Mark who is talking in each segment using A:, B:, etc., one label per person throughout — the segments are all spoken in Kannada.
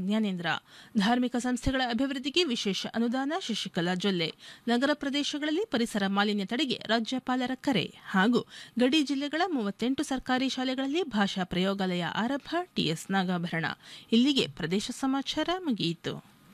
A: ಜ್ಞಾನೇಂದ್ರ ಧಾರ್ಮಿಕ ಸಂಸ್ಥೆಗಳ ಅಭಿವೃದ್ಧಿಗೆ ವಿಶೇಷ ಅನುದಾನ ಶಶಿಕಲಾ ಜೊಲ್ಲೆ ನಗರ ಪ್ರದೇಶಗಳಲ್ಲಿ ಪರಿಸರ ಮಾಲಿನ್ಯ ತಡೆಗೆ ರಾಜ್ಯಪಾಲರ ಕರೆ ಹಾಗೂ ಗಡಿ ಜಿಲ್ಲೆಗಳ ಮೂವತ್ತೆಂಟು ಸರ್ಕಾರಿ ಶಾಲೆಗಳಲ್ಲಿ ಭಾಷಾ ಪ್ರಯೋಗಾಲಯ ಆರಂಭ ಟಿಎಸ್ ನಾಗಾಭರಣ ಇಲ್ಲಿಗೆ ಪ್ರದೇಶ ಸಮಾಚಾರ ಮುಗಿಯಿತು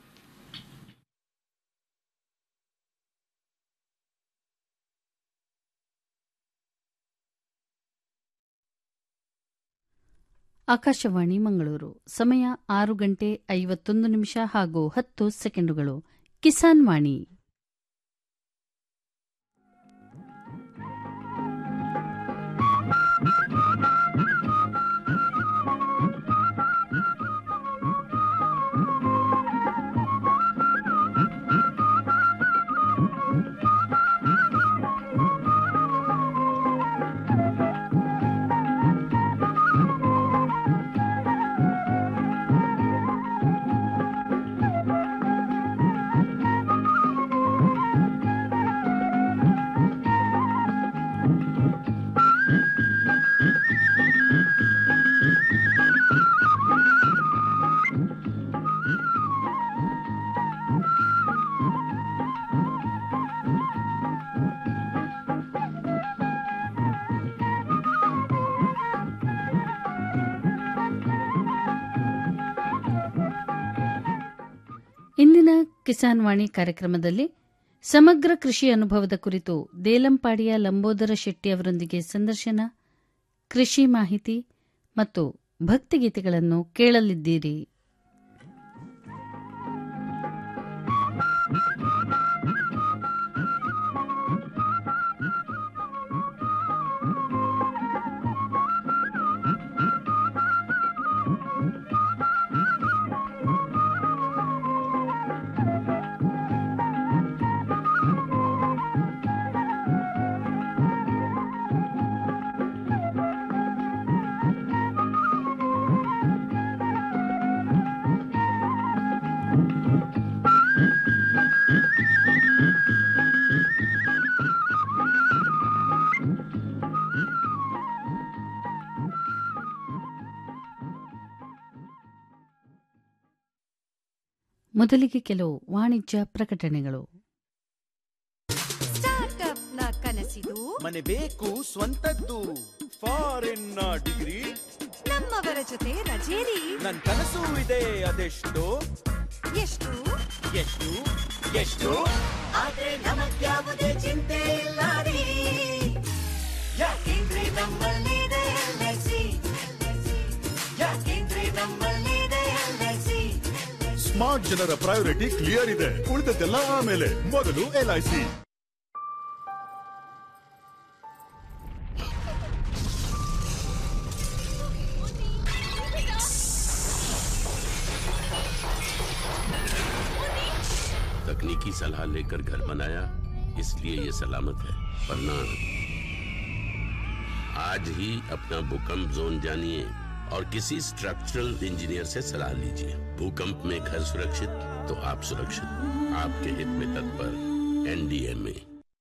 B: ಆಕಾಶವಾಣಿ ಮಂಗಳೂರು ಸಮಯ ಆರು ಗಂಟೆ ಐವತ್ತೊಂದು ನಿಮಿಷ ಹಾಗೂ ಹತ್ತು ಸೆಕೆಂಡುಗಳು ಕಿಸಾನ್ ವಾಣಿ ಇಂದಿನ ಕಿಸಾನ್ ವಾಣಿ ಕಾರ್ಯಕ್ರಮದಲ್ಲಿ ಸಮಗ್ರ ಕೃಷಿ ಅನುಭವದ ಕುರಿತು ದೇಲಂಪಾಡಿಯ ಲಂಬೋದರ ಶೆಟ್ಟಿ ಅವರೊಂದಿಗೆ ಸಂದರ್ಶನ ಕೃಷಿ ಮಾಹಿತಿ ಮತ್ತು ಭಕ್ತಿಗೀತೆಗಳನ್ನು ಕೇಳಲಿದ್ದೀರಿ ಮೊದಲಿಗೆ ಕೆಲವು ವಾಣಿಜ್ಯ ಪ್ರಕಟಣೆಗಳು
C: ಸ್ಟಾರ್ಟ್ಅಪ್ನ ಕನಸಿದು
D: ಮನೆ ಬೇಕು ಸ್ವಂತದ್ದು ಫಾರಿನ್ ಡಿಗ್ರಿ
C: ನಮ್ಮವರ ಜೊತೆ ರಜೇರಿ
D: ನನ್ ಕನಸು ಇದೆ ಅದೆಷ್ಟು
C: ಎಷ್ಟು
D: ಎಷ್ಟು ಎಷ್ಟು
C: ಆದ್ರೆ ನಮಗ್ಯಾವುದೇ ಚಿಂತೆ ಇಲ್ಲ ರೀ ಯಾಕೆಂದ್ರೆ ನಮ್ಮಲ್ಲಿದೆ LIC. ಯಾಕೆಂದ್ರೆ ನಮ್ಮಲ್ಲಿದೆ LIC.
E: ಸ್ಮಾರ್ಟ್ ಜನರ ಪ್ರಯಾರಿಟಿ ಕ್ಲಿಯರ್ ಇದೆ ಉಳಿದದ್ದೆಲ್ಲ ಆಮೇಲೆ ಮೊದಲು ಎಲ್ಐಸಿ
F: तकनीकी सलाह लेकर घर बनाया इसलिए ये सलामत है वरना आज ही अपना भूकंप जोन जानिए और किसी स्ट्रक्चरल इंजीनियर से सलाह लीजिए भूकंप में घर सुरक्षित तो आप सुरक्षित आपके हित में तत्पर एनडीएमए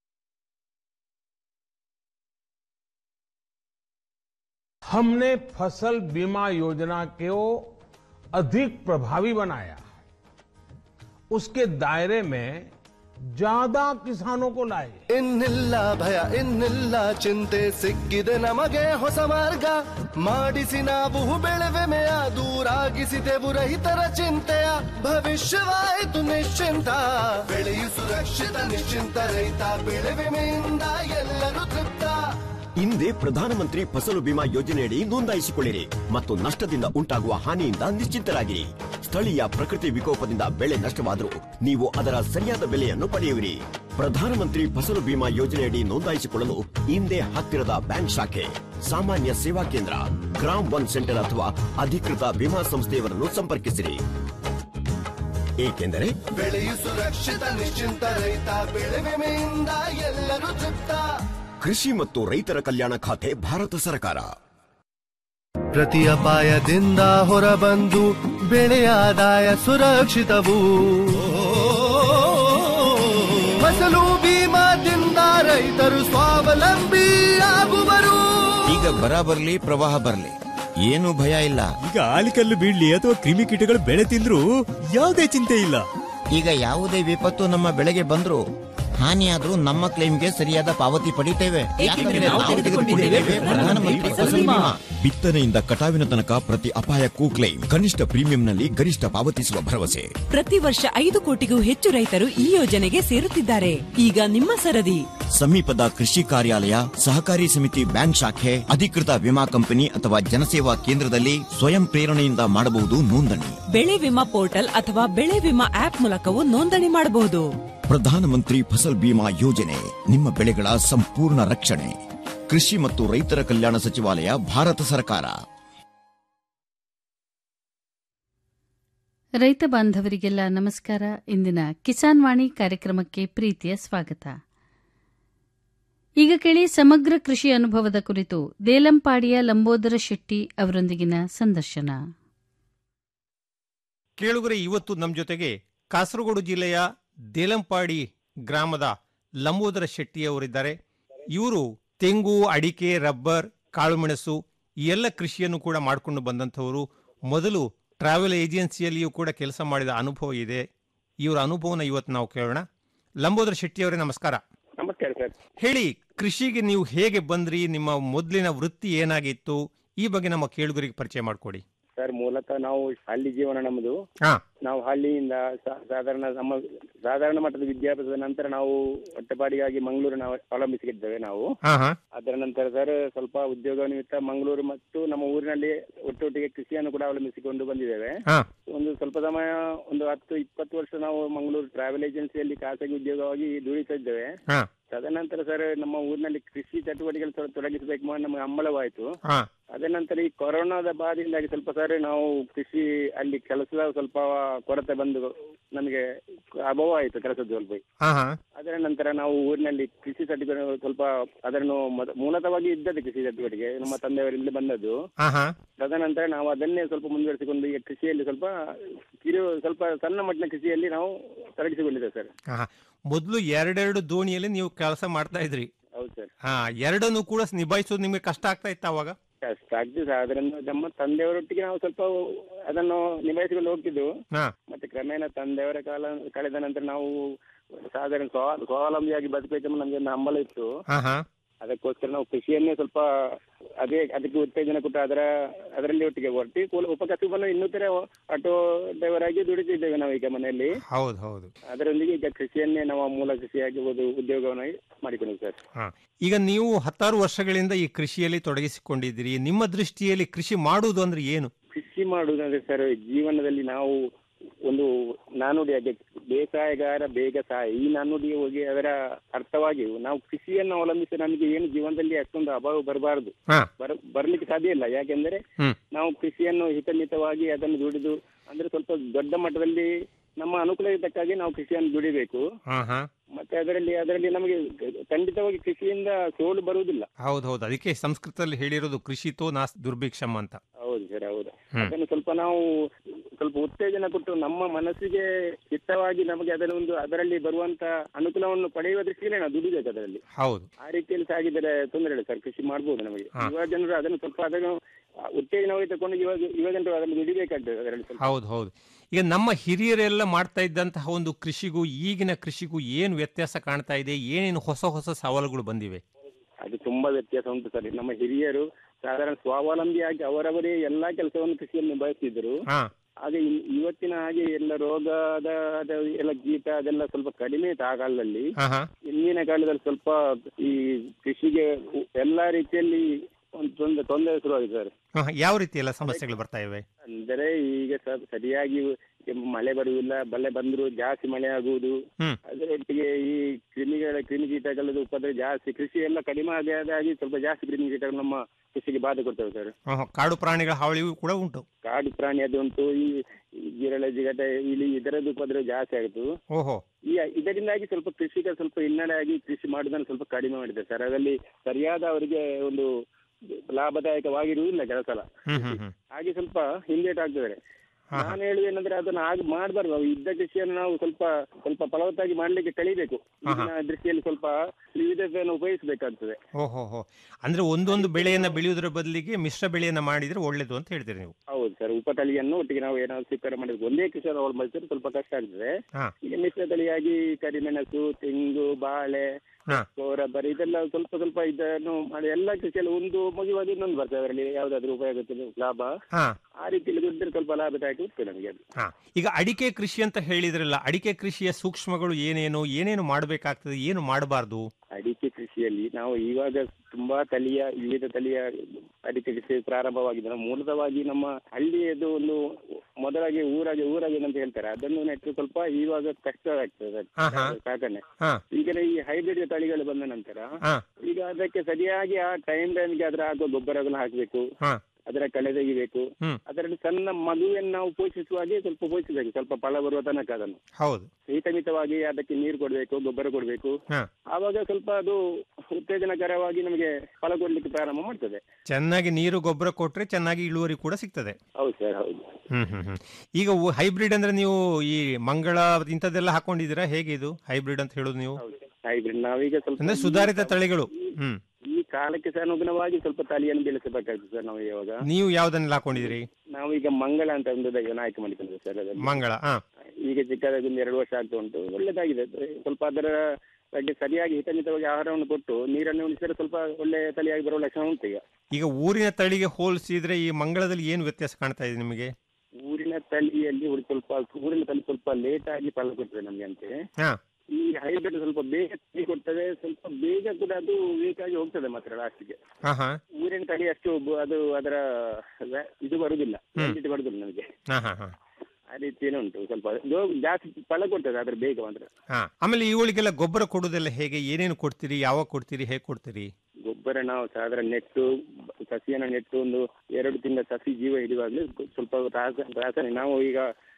G: हमने फसल बीमा योजना को अधिक प्रभावी बनाया उसके दायरे में ज्यादा किसानों को लाए
H: ಇನ್ನಿಲ್ಲ ಭಯ ಇನ್ನಿಲ್ಲ ಚಿಂತೆ ಸಿಕ್ಕಿದೆ ನಮಗೆ ಹೊಸ ಮಾರ್ಗ ಮಾಡಿಸಿ ನಾವು ಬೆಳೆವೆಮೆಯ ದೂರಾಗಿಸಿದೆವು ರೈತರ ಚಿಂತೆಯ ಭವಿಷ್ಯವಾಯಿತು ನಿಶ್ಚಿಂತ ಬೆಳೆಯು ಸುರಕ್ಷಿತ ನಿಶ್ಚಿಂತ ರೈತ ಬೆಳೆ ವಿಮೆಯಿಂದ ಎಲ್ಲರೂ ತೃಪ್ತ
I: ಹಿಂದೆ ಪ್ರಧಾನಮಂತ್ರಿ ಫಸಲು ಬಿಮಾ ಯೋಜನೆಯಡಿ ನೋಂದಾಯಿಸಿಕೊಳ್ಳಿರಿ ಮತ್ತು ನಷ್ಟದಿಂದ ಉಂಟಾಗುವ ಹಾನಿಯಿಂದ ನಿಶ್ಚಿಂತರಾಗಿರಿ ಸ್ಥಳೀಯ ಪ್ರಕೃತಿ ವಿಕೋಪದಿಂದ ಬೆಳೆ ನಷ್ಟವಾದರೂ ನೀವು ಅದರ ಸರಿಯಾದ ಬೆಲೆಯನ್ನು ಪಡೆಯುವಿರಿ ಪ್ರಧಾನಮಂತ್ರಿ ಫಸಲು ಬಿಮಾ ಯೋಜನೆಯಡಿ ನೋಂದಾಯಿಸಿಕೊಳ್ಳಲು ಹಿಂದೆ ಹತ್ತಿರದ ಬ್ಯಾಂಕ್ ಶಾಖೆ ಸಾಮಾನ್ಯ ಸೇವಾ ಕೇಂದ್ರ ಗ್ರಾಮ್ ಒನ್ ಸೆಂಟರ್ ಅಥವಾ ಅಧಿಕೃತ ವಿಮಾ ಸಂಸ್ಥೆಯವರನ್ನು ಸಂಪರ್ಕಿಸಿರಿ ಏಕೆಂದರೆ
H: ಬೆಳೆಯು ಸುರಕ್ಷಿತ ನಿಶ್ಚಿಂತ ರೈತ ಬೆಳೆ ವಿಮೆಯಿಂದ ಎಲ್ಲರೂ ತೃಪ್ತ
I: ಕೃಷಿ ಮತ್ತು ರೈತರ ಕಲ್ಯಾಣ ಖಾತೆ ಭಾರತ ಸರ್ಕಾರ
H: ಪ್ರತಿ ಅಪಾಯದಿಂದ ಹೊರಬಂದು ಬೆಳೆಯ ಆದಾಯ ಸುರಕ್ಷಿತವು ಫಸಲು ಬೀಮಾದಿಂದ ರೈತರು ಸ್ವಾವಲಂಬಿ ಆಗುವರು
J: ಈಗ ಬರ ಬರ್ಲಿ ಪ್ರವಾಹ ಬರ್ಲಿ ಏನು ಭಯ ಇಲ್ಲ
K: ಈಗ ಆಲಿಕಲ್ಲು ಬೀಳ್ಲಿ ಅಥವಾ ಕ್ರಿಮಿಕೀಟಗಳು ಬೆಳೆ ತಿಂದ್ರು ಯಾವುದೇ ಚಿಂತೆ ಇಲ್ಲ
J: ಈಗ ಯಾವುದೇ ವಿಪತ್ತು ನಮ್ಮ ಬೆಳೆಗೆ ಬಂದ್ರು ಹಾನಿಯಾದ್ರೂ ನಮ್ಮ ಕ್ಲೈಮ್ಗೆ ಸರಿಯಾದ ಪಾವತಿ ಪಡಿತೇವೆ ಯಾಕಂದ್ರೆ ನಾವು ತೆಗೆದುಕೊಂಡಿದ್ದೇವೆ ಪ್ರಧಾನಮಂತ್ರಿ ಫಸಲ್ ಬಿಮಾ. ಬಿತ್ತನೆಯಿಂದ ಕಟಾವಿನ ತನಕ ಪ್ರತಿ ಅಪಾಯಕ್ಕೂ ಕ್ಲೈಮ್ ಕನಿಷ್ಠ ಪ್ರೀಮಿಯಂನಲ್ಲಿ ಗರಿಷ್ಠ ಪಾವತಿಸುವ ಭರವಸೆ
L: ಪ್ರತಿ ವರ್ಷ ಐದು ಕೋಟಿಗೂ ಹೆಚ್ಚು ರೈತರು ಈ ಯೋಜನೆಗೆ ಸೇರುತ್ತಿದ್ದಾರೆ ಈಗ ನಿಮ್ಮ ಸರದಿ
J: ಸಮೀಪದ ಕೃಷಿ ಕಾರ್ಯಾಲಯ ಸಹಕಾರಿ ಸಮಿತಿ ಬ್ಯಾಂಕ್ ಶಾಖೆ ಅಧಿಕೃತ ವಿಮಾ ಕಂಪನಿ ಅಥವಾ ಜನಸೇವಾ ಕೇಂದ್ರದಲ್ಲಿ ಸ್ವಯಂ ಪ್ರೇರಣೆಯಿಂದ ಮಾಡಬಹುದು ನೋಂದಣಿ
L: ಬೆಳೆ ವಿಮಾ ಪೋರ್ಟಲ್ ಅಥವಾ ಬೆಳೆ ವಿಮಾ ಆಪ್ ಮೂಲಕವೂ ನೋಂದಣಿ ಮಾಡಬಹುದು
J: ಪ್ರಧಾನಮಂತ್ರಿ ಫಸಲ್ ಬಿಮಾ ಯೋಜನೆ ನಿಮ್ಮ ಬೆಳೆಗಳ ಸಂಪೂರ್ಣ ರಕ್ಷಣೆ ಕೃಷಿ ಮತ್ತು ರೈತರ ಕಲ್ಯಾಣ ಸಚಿವಾಲಯ ಭಾರತ ಸರ್ಕಾರ
B: ರೈತ ಬಾಂಧವರಿಗೆಲ್ಲ ನಮಸ್ಕಾರ ಇಂದಿನ ಕಿಸಾನ್ ವಾಣಿ ಕಾರ್ಯಕ್ರಮಕ್ಕೆ ಪ್ರೀತಿಯ ಸ್ವಾಗತ ಈಗ ಕೇಳಿ ಸಮಗ್ರ ಕೃಷಿ ಅನುಭವದ ಕುರಿತು ದೇಲಂಪಾಡಿಯ ಲಂಬೋದರ ಶೆಟ್ಟಿ ಅವರೊಂದಿಗಿನ ಸಂದರ್ಶನ
M: ಕೇಳುಗರೆ ಇವತ್ತು ನಮ್ಮ ಜೊತೆಗೆ ಕಾಸರಗೋಡು ಜಿಲ್ಲೆಯ ದೇಲಂಪಾಡಿ ಗ್ರಾಮದ ಲಂಬೋದರ ಶೆಟ್ಟಿಯವರಿದ್ದಾರೆ ಇವರು ತೆಂಗು ಅಡಿಕೆ ರಬ್ಬರ್ ಕಾಳುಮೆಣಸು ಈ ಎಲ್ಲ ಕೃಷಿಯನ್ನು ಕೂಡ ಮಾಡಿಕೊಂಡು ಬಂದಂಥವರು ಮೊದಲು ಟ್ರಾವೆಲ್ ಏಜೆನ್ಸಿಯಲ್ಲಿಯೂ ಕೂಡ ಕೆಲಸ ಮಾಡಿದ ಅನುಭವ ಇದೆ ಇವರ ಅನುಭವನ ಇವತ್ತು ನಾವು ಕೇಳೋಣ ಲಂಬೋದರ ಶೆಟ್ಟಿಯವರೇ ನಮಸ್ಕಾರ
N: ನಮಸ್ಕಾರ ಸರ್
M: ಹೇಳಿ ಕೃಷಿಗೆ ನೀವು ಹೇಗೆ ಬಂದ್ರಿ ನಿಮ್ಮ ಮೊದಲಿನ ವೃತ್ತಿ ಏನಾಗಿತ್ತು ಈ ಬಗ್ಗೆ ನಮ್ಮ ಕೇಳುಗರಿಗೆ ಪರಿಚಯ ಮಾಡಿಕೊಡಿ
N: ಸರ್ ಮೂಲತಃ ನಾವು ಹಳ್ಳಿ ಜೀವನ ನಮ್ಮದು
M: ಹಾ
N: ನಾವು ಹಳ್ಳಿಯಿಂದ ಸಾ- ಸಾಧಾರಣ ನಮ್ಮ ಸಾಧಾರಣ ಮಟ್ಟದ ವಿದ್ಯಾಭ್ಯಾಸದ ನಂತರ ನಾವು ಹೊಟ್ಟೆಪಾಡಿಗಾಗಿ ಮಂಗಳೂರಿನ ಅವಲಂಬಿಸಿದ್ದೇವೆ ನಾವು
M: ಹಾ ಹಾ
N: ಅದರ ನಂತರ ಸರ್ ಸ್ವಲ್ಪ ಉದ್ಯೋಗ ನಿಮಿತ್ತ ಮಂಗಳೂರು ಮತ್ತು ನಮ್ಮ ಊರಿನಲ್ಲಿ ಒಟ್ಟೊಟ್ಟಿಗೆ ಕೃಷಿಯನ್ನು ಕೂಡ ಅವಲಂಬಿಸಿಕೊಂಡು ಬಂದಿದ್ದೇವೆ
M: ಹಾ
N: ಒಂದು ಸ್ವಲ್ಪ ಸಮಯ ಒಂದು ಹತ್ತು ಇಪ್ಪತ್ತು ವರ್ಷ ನಾವು ಮಂಗಳೂರು ಟ್ರಾವೆಲ್ ಏಜೆನ್ಸಿಯಲ್ಲಿ ಖಾಸಗಿ ಉದ್ಯೋಗವಾಗಿ ದುಡಿತಾ ಇದ್ದೇವೆ
M: ಹಾ
N: ತದನಂತರ ಸರ್ ನಮ್ಮ ಊರಿನಲ್ಲಿ ಕೃಷಿ ಚಟುವಟಿಕೆಗಳು ಸ್ವಲ್ಪ ತೊಡಗಿಸಬೇಕು ಅನ್ನೋ ನಮಗೆ ಹಂಬಲವಾಯಿತು
M: ಹಾ
N: ಅದ ನಂತರ ಈ ಕೊರೋನಾದ ಬಾಧೆಯಿಂದಾಗಿ ಸ್ವಲ್ಪ ಸಾರಿ ನಾವು ಕೃಷಿ ಅಲ್ಲಿ ಕೆಲಸದ ಸ್ವಲ್ಪ ಕೊರತೆ ಬಂದು ನಮಗೆ ಅಭಾವ ಆಯಿತು ಕೆಲಸದ ಸ್ವಲ್ಪ
M: ಹಾ ಹಾ
N: ಅದರ ನಂತರ ನಾವು ಊರಿನಲ್ಲಿ ಕೃಷಿ ಚಟುವಟಿಕೆ ಸ್ವಲ್ಪ ಅದನ್ನು ಮೊದ- ಮೂಲತವಾಗಿ ಇದ್ದದ್ದು ಕೃಷಿ ಚಟುವಟಿಕೆ ನಮ್ಮ ತಂದೆಯವರಿಂದ ಬಂದದ್ದು
M: ಹಾ ಹಾ
N: ತದನಂತರ ನಾವು ಅದನ್ನೇ ಸ್ವಲ್ಪ ಮುಂದುವರಿಸಿಕೊಂಡು ಈಗ ಕೃಷಿಯಲ್ಲಿ ಸ್ವಲ್ಪ ಕಿರು ಸ್ವಲ್ಪ ಸಣ್ಣ ಮಟ್ಟಿನ ಕೃಷಿಯಲ್ಲಿ ನಾವು ತೊಡಗಿಸಿಕೊಂಡಿದ್ದೇವೆ ಸರ್
M: ಹಾ ಮೊದಲು ಎರಡೆರಡು ದೋಣಿಯಲ್ಲಿ ನೀವು ಕೆಲಸ ಮಾಡ್ತಾ ಇದ್ರಿ
N: ಹೌದು ಸರ್
M: ಹಾ ಎರಡನ್ನು ಕೂಡ ನಿಭಾಯಿಸೋದು ನಿಮಗೆ ಕಷ್ಟ ಆಗ್ತಾ ಇತ್ತ ಅವಾಗ
N: ಕಷ್ಟ ಆಗ್ತದೆ ಸರ್ ಅದರಿಂದ ನಮ್ಮ ತಂದೆಯವರೊಟ್ಟಿಗೆ ನಾವು ಸ್ವಲ್ಪ ಅದನ್ನು ನಿಭಾಯಿಸಿಕೊಂಡು ಹೋಗ್ತಿದ್ದು
M: ಹಾ
N: ಮತ್ತೆ ಕ್ರಮೇಣ ತಂದೆಯವರ ಕಾಲ ಕಳೆದ ನಂತರ ನಾವು ಸಾಧಾರಣ ಸ್ವಾ- ಸ್ವಾವಲಂಬಿಯಾಗಿ ಬದುಕಬೇಕೆಂಬ ನಮಗೆ ಒಂದು ಹಂಬಲ ಇತ್ತು
M: ಹಾ ಹಾ
N: ಅದಕ್ಕೋಸ್ಕರ ನಾವು ಕೃಷಿಯನ್ನೇ ಸ್ವಲ್ಪ ಅದೇ ಅದಕ್ಕೆ ಉತ್ತೇಜನ ಕೊಟ್ಟು ಅದರ ಅದರಲ್ಲಿ ಒಟ್ಟಿಗೆ ಒಟ್ಟಿ ಉಪಕಸುಬನ್ನು ಇನ್ನಿತರ ಆಟೋ ಡ್ರೈವರ್ ಆಗಿ ದುಡಿತಿದ್ದೇವೆ ನಾವು ಈಗ ಮನೆಯಲ್ಲಿ
M: ಹೌದು ಹೌದು
N: ಅದರೊಂದಿಗೆ ಈಗ ಕೃಷಿಯನ್ನೇ ನಾವು ಮೂಲ ಕೃಷಿಯಾಗಿರ್ಬೋದು ಉದ್ಯೋಗವನ್ನಾಗಿ ಮಾಡಿಕೊಂಡಿದ್ದೇವೆ ಸರ್
M: ಹಾ ಈಗ ನೀವು ಹತ್ತಾರು ವರ್ಷಗಳಿಂದ ಈ ಕೃಷಿಯಲ್ಲಿ ತೊಡಗಿಸಿಕೊಂಡಿದ್ದೀರಿ ನಿಮ್ಮ ದೃಷ್ಟಿಯಲ್ಲಿ ಕೃಷಿ ಮಾಡುವುದು ಅಂದ್ರೆ ಏನು
N: ಕೃಷಿ ಮಾಡುವುದಂದ್ರೆ ಸರ್ ಜೀವನದಲ್ಲಿ ನಾವು ಒಂದು ನಾನುಡಿಯಾಗಿ ಬೇಸಾಯಗಾರ ಬೇಗ ಸಹಾಯ ಈ ನಾನುಡಿಗೆ ಹೋಗಿ ಅದರ ಅರ್ಥವಾಗಿ ನಾವು ಕೃಷಿಯನ್ನು ಅವಲಂಬಿಸಿ ನಮಗೆ ಏನು ಜೀವನದಲ್ಲಿ ಅಷ್ಟೊಂದು ಅಭಾವ ಬರಬಾರದು
M: ಹಾ
N: ಬರ ಬರ್ಲಿಕ್ಕೆ ಸಾಧ್ಯ ಇಲ್ಲ ಯಾಕೆಂದ್ರೆ
M: ಹ್ಮ್
N: ನಾವು ಕೃಷಿಯನ್ನು ಹಿತಮಿತವಾಗಿ ಅದನ್ನು ದುಡಿದು ಅಂದ್ರೆ ಸ್ವಲ್ಪ ದೊಡ್ಡ ಮಟ್ಟದಲ್ಲಿ ನಮ್ಮ ಅನುಕೂಲತೆಕ್ಕಾಗಿ ನಾವು ಕೃಷಿಯನ್ನು ದುಡಿಬೇಕು
M: ಹಾ ಹಾ
N: ಮತ್ತೆ ಅದರಲ್ಲಿ ಅದರಲ್ಲಿ ನಮಗೆ ಖಂಡಿತವಾಗಿ ಕೃಷಿಯಿಂದ ಸೋಲು ಬರುವುದಿಲ್ಲ
M: ಹೌದು ಹೌದು ಅದಕ್ಕೆ ಸಂಸ್ಕೃತದಲ್ಲಿ ಹೇಳಿರೋದು ಕೃಷಿತೋ ನಾಸ್ ದುರ್ಭಿಕ್ಷಮ್ ಅಂತ
N: ಹೌದು ಸರ್ ಹೌದು
M: ಹ್ಮ್.
N: ಅದನ್ನು ಸ್ವಲ್ಪ ನಾವು ಸ್ವಲ್ಪ ಉತ್ತೇಜನ ಕೊಟ್ಟು ನಮ್ಮ ಮನಸ್ಸಿಗೆ ಹಿತವಾಗಿ ನಮಗೆ ಅದರ ಒಂದು ಅದರಲ್ಲಿ ಬರುವಂತ ಅನುಕೂಲವನ್ನು ಪಡೆಯುವ ದೃಷ್ಟಿಯಲ್ಲಿ ನಾವು ದುಡಿಬೇಕು ಅದರಲ್ಲಿ
M: ಹೌದು
N: ಆ ರೀತಿಯಲ್ಲಿ ಸಾಗಿದರೆ ತೊಂದರೆ ಇಲ್ಲ ಸರ್ ಕೃಷಿ ಮಾಡ್ಬೋದು ನಮಗೆ
M: ಹಾ.
N: ಯುವ ಜನರು ಅದನ್ನು ಸ್ವಲ್ಪ ಅದನ್ನು ಆ, ಉತ್ತೇಜನವಾಗಿ ತಕೊಂಡು ಇವಾಗ ಯುವ ಜನರು ಅದನ್ನು ದುಡಿಬೇಕಾಗ್ತದೆ ಅದರಲ್ಲಿ ಸ್ವಲ್ಪ
M: ಹೌದು ಹೌದು ಈಗ ನಮ್ಮ ಹಿರಿಯರೆಲ್ಲ ಮಾಡ್ತಾ ಇದ್ದಂತಹ ಒಂದು ಕೃಷಿಗೂ ಈಗಿನ ಕೃಷಿಗೂ ಏನು ವ್ಯತ್ಯಾಸ ಕಾಣ್ತಾ ಇದೆ ಏನೇನು ಹೊಸ ಹೊಸ ಸವಾಲುಗಳು ಬಂದಿವೆ
N: ಅದು ತುಂಬಾ ವ್ಯತ್ಯಾಸ ಉಂಟು ಸರ್ ನಮ್ಮ ಹಿರಿಯರು ಸಾಧಾರಣ ಸ್ವಾವಲಂಬಿಯಾಗಿ ಅವರವರೇ ಎಲ್ಲಾ ಕೆಲಸವನ್ನು ಕೃಷಿಯನ್ನು ನಿಭಾಯಿಸ್ತಿದ್ರು
M: ಹಾ
N: ಹಾಗೆ ಇನ್- ಇವತ್ತಿನ ಹಾಗೆ ಎಲ್ಲ ರೋಗದ ಅದ ಎಲ್ಲ ಕೀಟ ಅದೆಲ್ಲ ಸ್ವಲ್ಪ ಕಡಿಮೆ ಇತ್ತು ಆ ಕಾಲದಲ್ಲಿ
M: ಹಾ ಹಾ
N: ಇಂದಿನ ಕಾಲದಲ್ಲಿ ಸ್ವಲ್ಪ ಈ ಕೃಷಿಗೆ ಉ- ಎಲ್ಲಾ ರೀತಿಯಲ್ಲಿ ಒಂದು ತೊಂದರೆ ತೊಂದರೆ ಶುರುವಾಗಿದೆ ಸರ್
M: ಹಾ, ಯಾವ ರೀತಿ ಎಲ್ಲ ಸಮಸ್ಯೆಗಳು ಬರ್ತಾ ಇವೆ
N: ಅಂದರೆ ಈಗ ಸ- ಸರಿಯಾಗಿ ಮಳೆ ಬರುವುದಿಲ್ಲ ಮಳೆ ಬಂದ್ರು ಜಾಸ್ತಿ ಮಳೆ ಆಗುವುದು
M: ಹ್ಮ್.
N: ಅದರೊಟ್ಟಿಗೆ ಈ ಕ್ರಿಮಿಗಳ ಕ್ರಿಮಿಕೀಟಗಳದ್ದು ಉಪದ್ರ ಜಾಸ್ತಿ ಕೃಷಿ ಎಲ್ಲ ಕಡಿಮೆ ಆಗಿ ಸ್ವಲ್ಪ ಜಾಸ್ತಿ ಕ್ರಿಮಿಕೀಟಗಳು ನಮ್ಮ ಕೃಷಿಗೆ ಬಾಧೆ ಕೊಡ್ತವೆ ಸರ್
M: ಹಾ, ಹಾ, ಕಾಡು ಪ್ರಾಣಿಗಳ ಹಾವಳಿಯೂ ಕೂಡ ಉಂಟು
N: ಕಾಡು ಪ್ರಾಣಿ ಅದು ಉಂಟು ಈ ಈ ಜಿರಳೆ ಜಿಗಟ ಇಲಿ ಇದರದ್ದು ಉಪದ್ರ ಜಾಸ್ತಿ ಆಯಿತು
M: ಓಹೋ
N: ಈ ಇದರಿಂದಾಗಿ ಸ್ವಲ್ಪ ಕೃಷಿಗೆ ಸ್ವಲ್ಪ ಹಿನ್ನಡೆ ಆಗಿ ಕೃಷಿ ಮಾಡುವುದನ್ನು ಸ್ವಲ್ಪ ಕಡಿಮೆ ಮಾಡಿದೆ ಸರ್ ಅದರಲ್ಲಿ ಸರಿಯಾದ ಅವರಿಗೆ ಒಂದು ಲಾಭದಾಯಕವಾಗಿರುವುದಿಲ್ಲ ಕೆಲಸ ಎಲ್ಲ
M: ಹ್ಮ್ ಹ್ಮ್ ಹ್ಮ್
N: ಹಾಗೆ ಸ್ವಲ್ಪ ಹಿಂದೇಟ್ ಆಗ್ತಿದ್ದಾರೆ
M: ಹಾ, ಹಾ.
N: ನಾನು ಹೇಳುವೇನಂದ್ರೆ ಅದನ್ನ ಆಗ ಮಾಡಬಾರ್ದು ನಾವು ಇದ್ದ ಕೃಷಿಯನ್ನು ನಾವು ಸ್ವಲ್ಪ ಸ್ವಲ್ಪ ಫಲವತ್ತಾಗಿ ಮಾಡ್ಲಿಕ್ಕೆ ಕಲಿಬೇಕು
M: ಹಾ, ಹಾ.
N: ಈಗಿನ ದೃಷ್ಟಿಯಲ್ಲಿ ಸ್ವಲ್ಪ ವಿವಿಧತೆಯನ್ನು ಉಪಯೋಗಿಸಬೇಕಾಗ್ತದೆ
M: ಓಹೋ ಹೋ ಅಂದ್ರೆ ಒಂದೊಂದು ಬೆಳೆಯನ್ನ ಬೆಳೆಯುವುದರ ಬದಲಿಗೆ ಮಿಶ್ರ ಬೆಳೆಯನ್ನ ಮಾಡಿದ್ರೆ ಒಳ್ಳೇದು ಅಂತ ಹೇಳ್ತೀರಿ ನೀವು
N: ಹೌದು ಸರ್ ಉಪತಳಿಯನ್ನು ಒಟ್ಟಿಗೆ ನಾವು ಏನಾದ್ರು ಸ್ವೀಕಾರ ಮಾಡಿದ್ರೆ ಒಂದೇ ಕೃಷಿಯನ್ನು ಅವಲಂಬಿಸಿದ್ರೆ ಸ್ವಲ್ಪ ಕಷ್ಟ ಆಗ್ತದೆ
M: ಹಾ.
N: ಈಗ ಮಿಶ್ರ ತಳಿಯಾಗಿ ಕರಿಮೆಣಸು ತೆಂಗು ಬಾಳೆ
M: ಹಾ.
N: ರಬ್ಬರ್ ಇದೆಲ್ಲ ಸ್ವಲ್ಪ ಸ್ವಲ್ಪ ಇದನ್ನು ಮಾಡಿ ಎಲ್ಲ ಕೃಷಿಯಲ್ಲಿ ಒಂದು ಮುಗಿಯುವಾಗ ಇನ್ನೊಂದು ಬರ್ತದೆ ಅದರಲ್ಲಿ ಯಾವ್ದಾದ್ರು ಉಪಯೋಗ ಲಾಭ
M: ಹಾ
N: ಆ ರೀತಿಯಲ್ಲಿ ದುಡ್ಡಿದ್ರೆ ಸ್ವಲ್ಪ ಲಾಭದಾಯಕ ಇರ್ತದೆ ನಮಗೆ ಅದು
M: ಹಾ ಈಗ ಅಡಿಕೆ ಕೃಷಿ ಅಂತ ಹೇಳಿದ್ರಲ್ಲ ಅಡಿಕೆ ಕೃಷಿಯ ಸೂಕ್ಷ್ಮಗಳು ಏನೇನು ಏನೇನು ಮಾಡಬೇಕಾಗ್ತದೆ ಏನು ಮಾಡಬಾರ್ದು
N: ಅಡಿಕೆ ಕೃಷಿಯಲ್ಲಿ ನಾವು ಇವಾಗ ತುಂಬಾ ತಳಿಯ ವಿವಿಧ ತಳಿಯ ಅಡಿಕೆ ಕೃಷಿ ಪ್ರಾರಂಭವಾಗಿದೆ ನಾವು ಮೂಲತವಾಗಿ ನಮ್ಮ ಹಳ್ಳಿಯದು ಒಂದು ಮೊದಲಾಗಿ ಊರಾಗೆ ಊರಾಗೆ ಅಂತ ಹೇಳ್ತಾರೆ ಅದನ್ನು ನೆಟ್ಟರೆ ಸ್ವಲ್ಪ ಇವಾಗ ಕಷ್ಟ ಆಗ್ತದೆ
M: ಹಾ, ಹಾ.
N: ಸಾಕಣೆ
M: ಹಾ
N: ಈಗ ಈ ಹೈಬ್ರಿಡ್ ತಳಿಗಳು ಬಂದ ನಂತರ
M: ಹಾ
N: ಈಗ ಅದಕ್ಕೆ ಸರಿಯಾಗಿ ಆ ಟೈಮ್ ಟೈಮ್ಗೆ ಅದರ ಆಗುವ ಗೊಬ್ಬರಗಳನ್ನು ಹಾಕಬೇಕು
M: ಹಾ
N: ಅದರ ಕಳೆ ತೆಗಿಬೇಕು
M: ಹ್ಮ್.
N: ಅದರಲ್ಲಿ ಸಣ್ಣ ಮಗುವನ್ನು ನಾವು ಪೋಷಿಸುವಾಗೆ ಸ್ವಲ್ಪ ಪೋಷಿಸಬೇಕು ಸ್ವಲ್ಪ ಫಲ ಬರುವ ತನಕ ಅದನ್ನು
M: ಹೌದು
N: ಹಿತಮಿತವಾಗಿ ಅದಕ್ಕೆ ನೀರು ಕೊಡಬೇಕು ಗೊಬ್ಬರ ಕೊಡಬೇಕು
M: ಹಾ
N: ಆವಾಗ ಸ್ವಲ್ಪ ಅದು ಉತ್ತೇಜನಕರವಾಗಿ ನಮಗೆ ಫಲ ಕೊಡ್ಲಿಕ್ಕೆ ಪ್ರಾರಂಭ ಮಾಡ್ತದೆ
M: ಚೆನ್ನಾಗಿ ನೀರು ಗೊಬ್ಬರ ಕೊಟ್ರೆ ಚೆನ್ನಾಗಿ ಇಳುವರಿ ಕೂಡ ಸಿಗ್ತದೆ
N: ಹೌದು ಸರ್ ಹೌದು
M: ಹ್ಮ್ ಹ್ಮ್ ಹ್ಮ್ ಈಗ ಹೈಬ್ರಿಡ್ ಅಂದ್ರೆ ನೀವು ಈ ಮಂಗಳ ಇಂಥದ್ದೆಲ್ಲ ಹಾಕೊಂಡಿದ್ದೀರಾ ಹೇಗೆ ಇದು ಹೈಬ್ರಿಡ್ ಅಂತ ಹೇಳೋದು ನೀವು
N: ಹೈಬ್ರಿಡ್ ನಾವೀಗ ಸ್ವಲ್ಪ
M: ಅಂದ್ರೆ ಸುಧಾರಿತ ತಳಿಗಳು ಹ್ಮ್
N: ಈ ಕಾಲಕ್ಕೆ ಸಹ ಅನುಗುಣವಾಗಿ ಸ್ವಲ್ಪ ತಳಿಯನ್ನು ಬೆಳೆಸಬೇಕಾಗ್ತದೆ ಸರ್ ನಾವು ಇವಾಗ
M: ನೀವು ಯಾವ್ದನ್ನೆಲ್ಲ ಹಾಕೊಂಡಿದ್ದೀರಿ
N: ನಾವೀಗ ಮಂಗಳ ಅಂತ ಒಂದು ದೈವನ ಆಯ್ಕೆ ಮಾಡಿಕೊಂಡಿದ್ದೇವೆ ಸರ್ ಅದನ್ನು
M: ಮಂಗಳ ಹಾ
N: ಈಗ ಚಿಕ್ಕದಾಗಿ ಒಂದು ಎರಡು ವರ್ಷ ಆಗ್ತಾ ಉಂಟು ಒಳ್ಳೆದಾಗಿದೆ ಸ್ವಲ್ಪ ಅದರ ಬಗ್ಗೆ ಸರಿಯಾಗಿ ಹಿತಮಿತವಾಗಿ ಆಹಾರವನ್ನು ಕೊಟ್ಟು ನೀರನ್ನು ಉಳಿಸಿದ್ರೆ ಸ್ವಲ್ಪ ಒಳ್ಳೆ ತಳಿಯಾಗಿ ಬರುವ ಲಕ್ಷಣ ಉಂಟು ಈಗ
M: ಈಗ ಊರಿನ ತಳಿಗೆ ಹೋಲಿಸಿದ್ರೆ ಈ ಮಂಗಳದಲ್ಲಿ ಏನು ವ್ಯತ್ಯಾಸ ಕಾಣ್ತಾ ಇದೆ ನಿಮಗೆ
N: ಊರಿನ ತಳಿಯಲ್ಲಿ ಒಂದು ಸ್ವಲ್ಪ ಊರಿನ ತಳಿ ಸ್ವಲ್ಪ ಲೇಟ್ ಆಗಿ ಫಲ ಕೊಡ್ತದೆ ನಮ್ಗೆ ಅಂತೆ
M: ಹಾ
N: ಈ ಹೈಬ್ರಿಡ್ ಸ್ವಲ್ಪ ಬೇಗ ತಳಿ ಕೊಡ್ತದೆ ಸ್ವಲ್ಪ ಬೇಗ ಕೂಡ ಅದು ವೀಕ್ ಆಗಿ ಹೋಗ್ತದೆ ಮಾತ್ರ ಲಾಸ್ಟಿಗೆ
M: ಹಾ ಹಾ
N: ಊರಿನ ತಳಿ ಅಷ್ಟು ಬ- ಅದು ಅದರ ವ್ಯ- ಇದು ಬರುದಿಲ್ಲ
M: ಹ್ಮ್.
N: quantity ಬರುದಿಲ್ಲ ನಮಗೆ
M: ಹಾ ಹಾ ಹಾ
N: ಆ ರೀತಿಯೇ ಉಂಟು ಸ್ವಲ್ಪ ಅದು ಜಾಸ್ತಿ ಫಲ ಕೊಡ್ತದೆ ಅದ್ರ ಬೇಗ ಮಾತ್ರ
M: ಹಾ ಆಮೇಲೆ ಇವುಗಳಿಗೆಲ್ಲ ಗೊಬ್ಬರ ಕೊಡುವುದೆಲ್ಲ ಹೇಗೆ ಏನೇನು ಕೊಡ್ತೀರಿ ಯಾವಾಗ ಕೊಡ್ತೀರಿ ಹೇಗೆ ಕೊಡ್ತೀರಿ
N: ಗೊಬ್ಬರ ನಾವು ಸಾಧಾರಣ ನೆಟ್ಟು ಸಸಿಯನ್ನು ನೆಟ್ಟು ಒಂದು ಎರಡು ತಿಂಗಳ ಸಸಿ ಜೀವ ಹಿಡಿಯುವಾಗಲೇ ಸ್ವಲ್ಪ ರಾಸ ರಾಸಾಯನಿಕ ನಾವು ಈಗ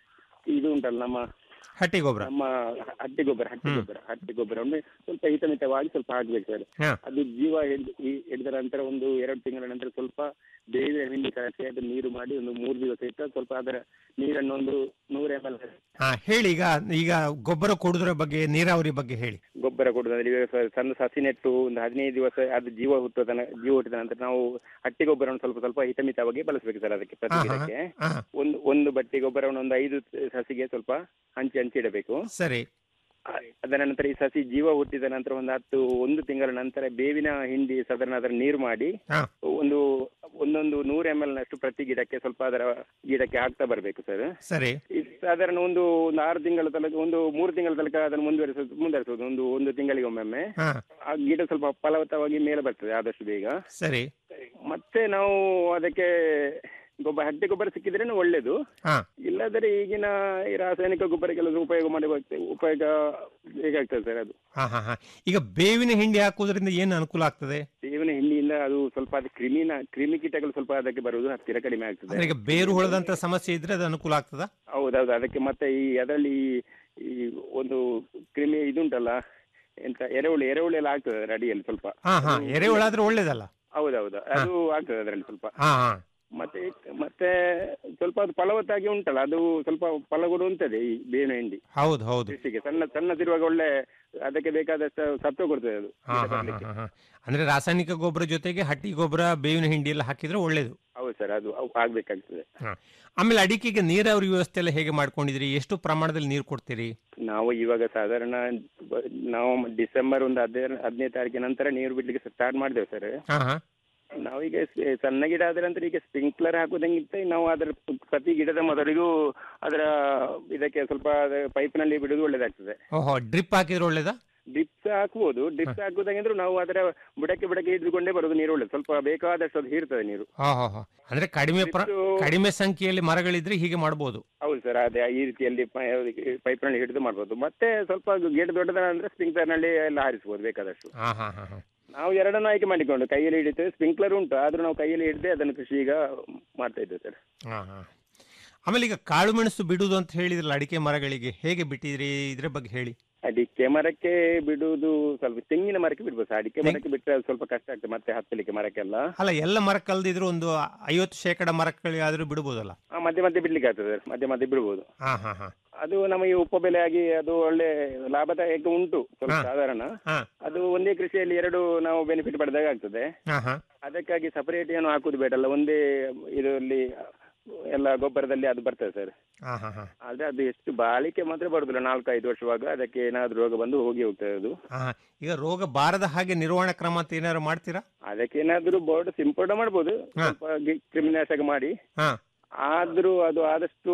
N: ಇದು ಉಂಟಲ್ಲ ನಮ್ಮ
M: ಹಟ್ಟಿ ಗೊಬ್ಬರ
N: ನಮ್ಮ ಹಟ್ಟಿ ಗೊಬ್ಬರ ಹಟ್ಟಿ
M: ಹ್ಮ್.
N: ಗೊಬ್ಬರ ಹಟ್ಟಿ ಗೊಬ್ಬರ ಒಮ್ಮೆ ಸ್ವಲ್ಪ ಹಿತಮಿತವಾಗಿ ಸ್ವಲ್ಪ ಹಾಕ್ಬೇಕು ಸರ್
M: ಹಾ
N: ಅದು ಜೀವ ಹಿಡ್ದು ಈ- ಹಿಡಿದ ನಂತರ ಒಂದು ಎರಡು ತಿಂಗಳ ನಂತರ ಸ್ವಲ್ಪ ಬೇವಿನ ಹಿಂಡಿ ಕಲಸಿ ಅದು ನೀರು ಮಾಡಿ ಒಂದು ಮೂರು ದಿವಸ ಇಟ್ಟು ಸ್ವಲ್ಪ ಅದರ ನೀರನ್ನು ಒಂದು ನೂರ ಎಂ ಎಲ್
M: ಹಾ ಹೇಳಿ ಈಗ ಈಗ ಗೊಬ್ಬರ ಕೊಡುವುದರ ಬಗ್ಗೆ ನೀರಾವರಿ ಬಗ್ಗೆ ಹೇಳಿ
N: ಗೊಬ್ಬರ ಕೊಡುವುದಂದ್ರೆ ಈಗ ಸ- ಸಣ್ಣ ಸಸಿ ನೆಟ್ಟು ಒಂದು ಹದಿನೈದು ದಿವಸ ಅದು ಜೀವ ಹುಟ್ಟುವ ತನಕ ಜೀವ ಹುಟ್ಟಿದ ನಂತರ ನಾವು ಹಟ್ಟಿ ಗೊಬ್ಬರವನ್ನು ಸ್ವಲ್ಪ ಸ್ವಲ್ಪ ಹಿತಮಿತವಾಗಿ ಬಳಸಬೇಕು ಸರ್ ಅದಕ್ಕೆ ಪ್ರತಿ
M: ಹಾ, ಹಾ,
N: ಗಿಡಕ್ಕೆ
M: ಹಾ.
N: ಒಂದು ಒಂದು ಬಟ್ಟಿ ಗೊಬ್ಬರವನ್ನು ಒಂದು ಐದು ಸಸಿಗೆ ಸ್ವಲ್ಪ ಹಂಚಿ ಹಂಚಿ ಇಡಬೇಕು
M: ಸರಿ
N: ಆ- ಅದರ ನಂತರ ಈ ಸಸಿ ಜೀವ ಹುಟ್ಟಿದ ನಂತರ ಒಂದು ಹತ್ತು ಒಂದು ತಿಂಗಳ ನಂತರ ಬೇವಿನ ಹಿಂಡಿ ಸಾಧಾರಣ ಅದರ ನೀರು ಮಾಡಿ
M: ಹಾ.
N: ಒಂದು ಒಂದೊಂದು ನೂರು ಎಂ ಎಲ್ ನಷ್ಟು ಪ್ರತಿ ಗಿಡಕ್ಕೆ ಸ್ವಲ್ಪ ಅದರ ಗಿಡಕ್ಕೆ ಹಾಕ್ತಾ ಬರಬೇಕು ಸರ್
M: ಸರಿ
N: ಇದು ಸಾಧಾರಣ ಒಂದು ಒಂದು ಆರು ತಿಂಗಳ ತನಕ ಒಂದು ಮೂರು ತಿಂಗಳ ತನಕ ಅದನ್ನು ಮುಂದುವರಿಸೋದು ಮುಂದುವರಿಸೋದು ಒಂದು ಒಂದು ತಿಂಗಳಿಗೆ ಒಮ್ಮೊಮ್ಮೆ
M: ಹಾ
N: ಆ ಗಿಡ ಸ್ವಲ್ಪ ಫಲವತ್ತವಾಗಿ ಮೇಲೆ ಬರ್ತದೆ ಆದಷ್ಟು ಬೇಗ
M: ಸರಿ
N: ಮತ್ತೆ ನಾವು ಅದಕ್ಕೆ ಗೊಬ್ಬರ ಹಟ್ಟಿ ಗೊಬ್ಬರ ಸಿಕ್ಕಿದ್ರೆ ಒಳ್ಳೇದು
M: ಹಾ
N: ಇಲ್ಲದ್ರೆ ಈಗಿನ ಈ ರಾಸಾಯನಿಕ ಗೊಬ್ಬರ ಕೆಲವು ಉಪಯೋಗ ಮಾಡಿ ಉಪಯೋಗ ಹೇಗಾಗ್ತದೆ ಸರ್ ಅದು
M: ಹಾ ಹಾ ಹಾ ಈಗ ಬೇವಿನ ಹಿಂಡಿ ಹಾಕುವುದರಿಂದ ಏನು ಅನುಕೂಲ ಆಗ್ತದೆ
N: ಬೇವಿನ ಹಿಂಡಿಯಿಂದ ಅದು ಸ್ವಲ್ಪ ಅದು ಕ್ರಿಮಿನ ಕ್ರಿಮಿ ಕೀಟಗಳು ಸ್ವಲ್ಪ ಅದಕ್ಕೆ ಬರುವುದು ಹತ್ತಿರ ಕಡಿಮೆ ಆಗ್ತದೆ
M: ಅಂದ್ರೆ ಈಗ ಬೇರು ಹುಳದಂತ ಸಮಸ್ಯೆ ಇದ್ರೆ ಅದು ಅನುಕೂಲ ಆಗ್ತದಾ
N: ಹೌದೌದು ಅದಕ್ಕೆ ಮತ್ತೆ ಈ ಅದರಲ್ಲಿ ಈ ಒಂದು ಕ್ರಿಮಿ ಇದುಂಟಲ್ಲ ಎಂತ ಎರೆಹುಳು ಎರೆಹುಳು ಎಲ್ಲ ಆಗ್ತದೆ ಅದರ ಅಡಿಯಲ್ಲಿ ಸ್ವಲ್ಪ
M: ಹಾ ಹಾ ಎರೆಹುಳ ಆದ್ರೆ ಒಳ್ಳೇದಲ್ಲ
N: ಹೌದೌದು ಅದು ಆಗ್ತದೆ ಅದರಲ್ಲಿ ಸ್ವಲ್ಪ
M: ಹಾ ಹಾ
N: ಮತ್ತೆ ಮತ್ತೆ ಸ್ವಲ್ಪ ಅದು ಫಲವತ್ತಾಗಿ ಉಂಟಲ್ಲ ಅದು ಸ್ವಲ್ಪ ಫಲ ಕೊಡುವಂತದೆ ಈ ಬೇವಿನ ಹಿಂಡಿ
M: ಹೌದು ಹೌದು
N: ಕೃಷಿಗೆ ಸಣ್ಣ ಸಣ್ಣದಿರುವಾಗ ಒಳ್ಳೆ ಅದಕ್ಕೆ ಬೇಕಾದಷ್ಟು ಸತ್ವ ಕೊಡ್ತದೆ ಅದು
M: ಹಾ
N: ಗಿಡ
M: ಹಾ
N: ಬರ್ಲಿಕ್ಕೆ.
M: ಹಾ ಹಾ ಅಂದ್ರೆ ರಾಸಾಯನಿಕ ಗೊಬ್ಬರ ಜೊತೆಗೆ ಹಟ್ಟಿ ಗೊಬ್ಬರ ಬೇವಿನ ಹಿಂಡಿ ಎಲ್ಲ ಹಾಕಿದ್ರೆ ಒಳ್ಳೇದು
N: ಹೌದು ಸರ್ ಅದು ಅವು ಆಗ್ಬೇಕಾಗ್ತದೆ
M: ಹಾ ಆಮೇಲೆ ಅಡಿಕೆಗೆ ನೀರಾವರಿ ವ್ಯವಸ್ಥೆ ಎಲ್ಲ ಹೇಗೆ ಮಾಡ್ಕೊಂಡಿದ್ರಿ ಎಷ್ಟು ಪ್ರಮಾಣದಲ್ಲಿ ನೀರು ಕೊಡ್ತೀರಿ
N: ನಾವು ಇವಾಗ ಸಾಧಾರಣ ಬ- ನಾವು ಡಿಸೆಂಬರ್ ಒಂದು ಹದಿನೈದು ಹದಿನೈದು ತಾರೀಕಿನ ನಂತರ ನೀರು ಬಿಡ್ಲಿಕ್ಕೆ ಸ್ಟಾರ್ಟ್ ಮಾಡಿದೆವು ಸರ್
M: ಹಾ ಹಾ
N: ನಾವೀಗ ಸ- ಸಣ್ಣ ಗಿಡ ಆದ ನಂತರ ಈಗ ಸ್ಪ್ರಿಂಕ್ಲರ್ ಹಾಕುದಂಗಿಂತ ನಾವು ಅದರ ಪ್ರತಿ ಗಿಡದ ಮೊದಲಿಗೂ ಅದರ ಇದಕ್ಕೆ ಸ್ವಲ್ಪ ಪೈಪ್ನಲ್ಲಿ ಬಿಡುವುದು ಒಳ್ಳೇದಾಗ್ತದೆ
M: ಓಹೋ ಡ್ರಿಪ್ ಹಾಕಿದ್ರೆ ಒಳ್ಳೇದಾ
N: ಡ್ರಿಪ್ಸ್ ಹಾಕ್ಬೋದು ಡ್ರಿಪ್ಸ್ ಹಾಕುದಂಗಿದ್ರು ನಾವು ಅದರ ಬುಡಕ್ಕೆ ಬುಡಕ್ಕೆ ಹಿಡಿದುಕೊಂಡೇ ಬರೋದು ನೀರು ಒಳ್ಳೇದು ಸ್ವಲ್ಪ ಬೇಕಾದಷ್ಟು ಅದು ಹೀರ್ತದೆ ನೀರು
M: ಹಾ ಹಾ ಹಾ ಅಂದ್ರೆ ಕಡಿಮೆ ಪ್ರ-
N: Drips-
M: ಕಡಿಮೆ ಸಂಖ್ಯೆಯಲ್ಲಿ ಮರಗಳಿದ್ರೆ ಹೀಗೆ ಮಾಡ್ಬೋದು
N: ಹೌದು ಸರ್ ಅದೇ ಈ ರೀತಿಯಲ್ಲಿ ಪೈಪ್ನಲ್ಲಿ ಹಿಡಿದು ಮಾಡ್ಬೋದು ಮತ್ತೆ ಸ್ವಲ್ಪ ಗಿಡ ದೊಡ್ಡದ ಅಂದ್ರೆ ಸ್ಪ್ರಿಂಕ್ಲರ್ನಲ್ಲಿ ಎಲ್ಲ ಹಾರಿಸ್ಬೋದು ಬೇಕಾದಷ್ಟು
M: ಹಾ ಹಾ ಹಾ ಹಾ
N: ನಾವು ಎರಡನ್ನು ಆಯ್ಕೆ ಮಾಡಿಕೊಂಡು ಕೈಯಲ್ಲಿ ಹಿಡಿತೇವೆ ಸ್ಪ್ರಿಂಕ್ಲರ್ ಉಂಟು ಆದ್ರೂ ನಾವು ಕೈಯಲ್ಲಿ ಹಿಡಿದೇ ಅದನ್ನು ಕೃಷಿ ಈಗ ಮಾಡ್ತಾ ಇದ್ದೇವೆ ಸರ್
M: ಹಾ ಹಾ ಆಮೇಲೆ ಈಗ ಕಾಳು ಮೆಣಸು ಬಿಡುವುದು ಅಂತ ಹೇಳಿದ್ರಲ್ಲ ಅಡಿಕೆ ಮರಗಳಿಗೆ ಹೇಗೆ ಬಿಟ್ಟಿದ್ರಿ ಇದ್ರ ಬಗ್ಗೆ ಹೇಳಿ
N: ಅಡಿಕೆ ಮರಕ್ಕೆ ಬಿಡುವುದು ಸ್ವಲ್ಪ ತೆಂಗಿನ ಮರಕ್ಕೆ ಬಿಡ್ಬೋದು ಸರ್ ಅಡಿಕೆ ಮರಕ್ಕೆ ಬಿಟ್ಟರೆ ಅದು ಸ್ವಲ್ಪ ಕಷ್ಟ ಆಗ್ತದೆ ಮತ್ತೆ ಹತ್ತಲಿಕ್ಕೆ ಮರಕ್ಕೆಲ್ಲ
M: ಅಲ್ಲ ಎಲ್ಲ ಮರ ಕಲ್ದಿದ್ರು ಒಂದು ಐವತ್ತು ಶೇಕಡ ಮರಗಳಿಗಾದ್ರೂ ಬಿಡ್ಬೋದಲ್ಲ
N: ಆ, ಮಧ್ಯೆ ಮಧ್ಯೆ ಬಿಡ್ಲಿಕ್ಕೆ ಆಗ್ತದೆ ಸರ್ ಮಧ್ಯೆ ಮಧ್ಯೆ ಬಿಡ್ಬೋದು
M: ಹಾ ಹಾ ಹಾ
N: ಅದು ನಮಗೆ ಉಪಬೆಲೆ ಆಗಿ ಅದು ಒಳ್ಳೆ ಲಾಭದಾಯಕ ಉಂಟು ಸ್ವಲ್ಪ
M: ಹಾ.
N: ಸಾಧಾರಣ
M: ಹಾ
N: ಅದು ಒಂದೇ ಕೃಷಿಯಲ್ಲಿ ಎರಡು ನಾವು ಬೆನಿಫಿಟ್ ಪಡೆದಾಗ ಆಗ್ತದೆ
M: ಹಾ ಹಾ
N: ಅದಕ್ಕಾಗಿ ಸಪರೇಟ್ ಏನು ಹಾಕುದು ಬೇಡಲ್ಲ ಒಂದೇ ಇದರಲ್ಲಿ ಎಲ್ಲ ಗೊಬ್ಬರದಲ್ಲಿ ಅದು ಬರ್ತದೆ ಸರ್
M: ಹಾ ಹಾ ಹಾ
N: ಆದ್ರೆ ಅದು ಎಷ್ಟು ಬಾಳಿಕೆ ಮಾತ್ರ ಬರುದಿಲ್ಲ ನಾಲ್ಕು ಐದು ವರ್ಷವಾಗ ಅದಕ್ಕೆ ಏನಾದ್ರು ರೋಗ ಬಂದು ಹೋಗಿ ಹೋಗ್ತದೆ ಅದು
M: ಹಾ ಈಗ ರೋಗ ಬಾರದ ಹಾಗೆ ನಿರ್ವಹಣಾ ಕ್ರಮ ಅಂತ ಏನಾದ್ರು ಮಾಡ್ತೀರಾ
N: ಅದಕ್ಕೆ ಏನಾದ್ರು ಬೋರ್ಡ್ ಸಿಂಪಡಣೆ ಮಾಡ್ಬೋದು
M: ಹಾ.
N: ಸ್ವಲ್ಪ ಗಿ- ಕ್ರಿಮಿನಾಶಕ ಮಾಡಿ
M: ಹಾ
N: ಆದ್ರೂ ಅದು ಆದಷ್ಟು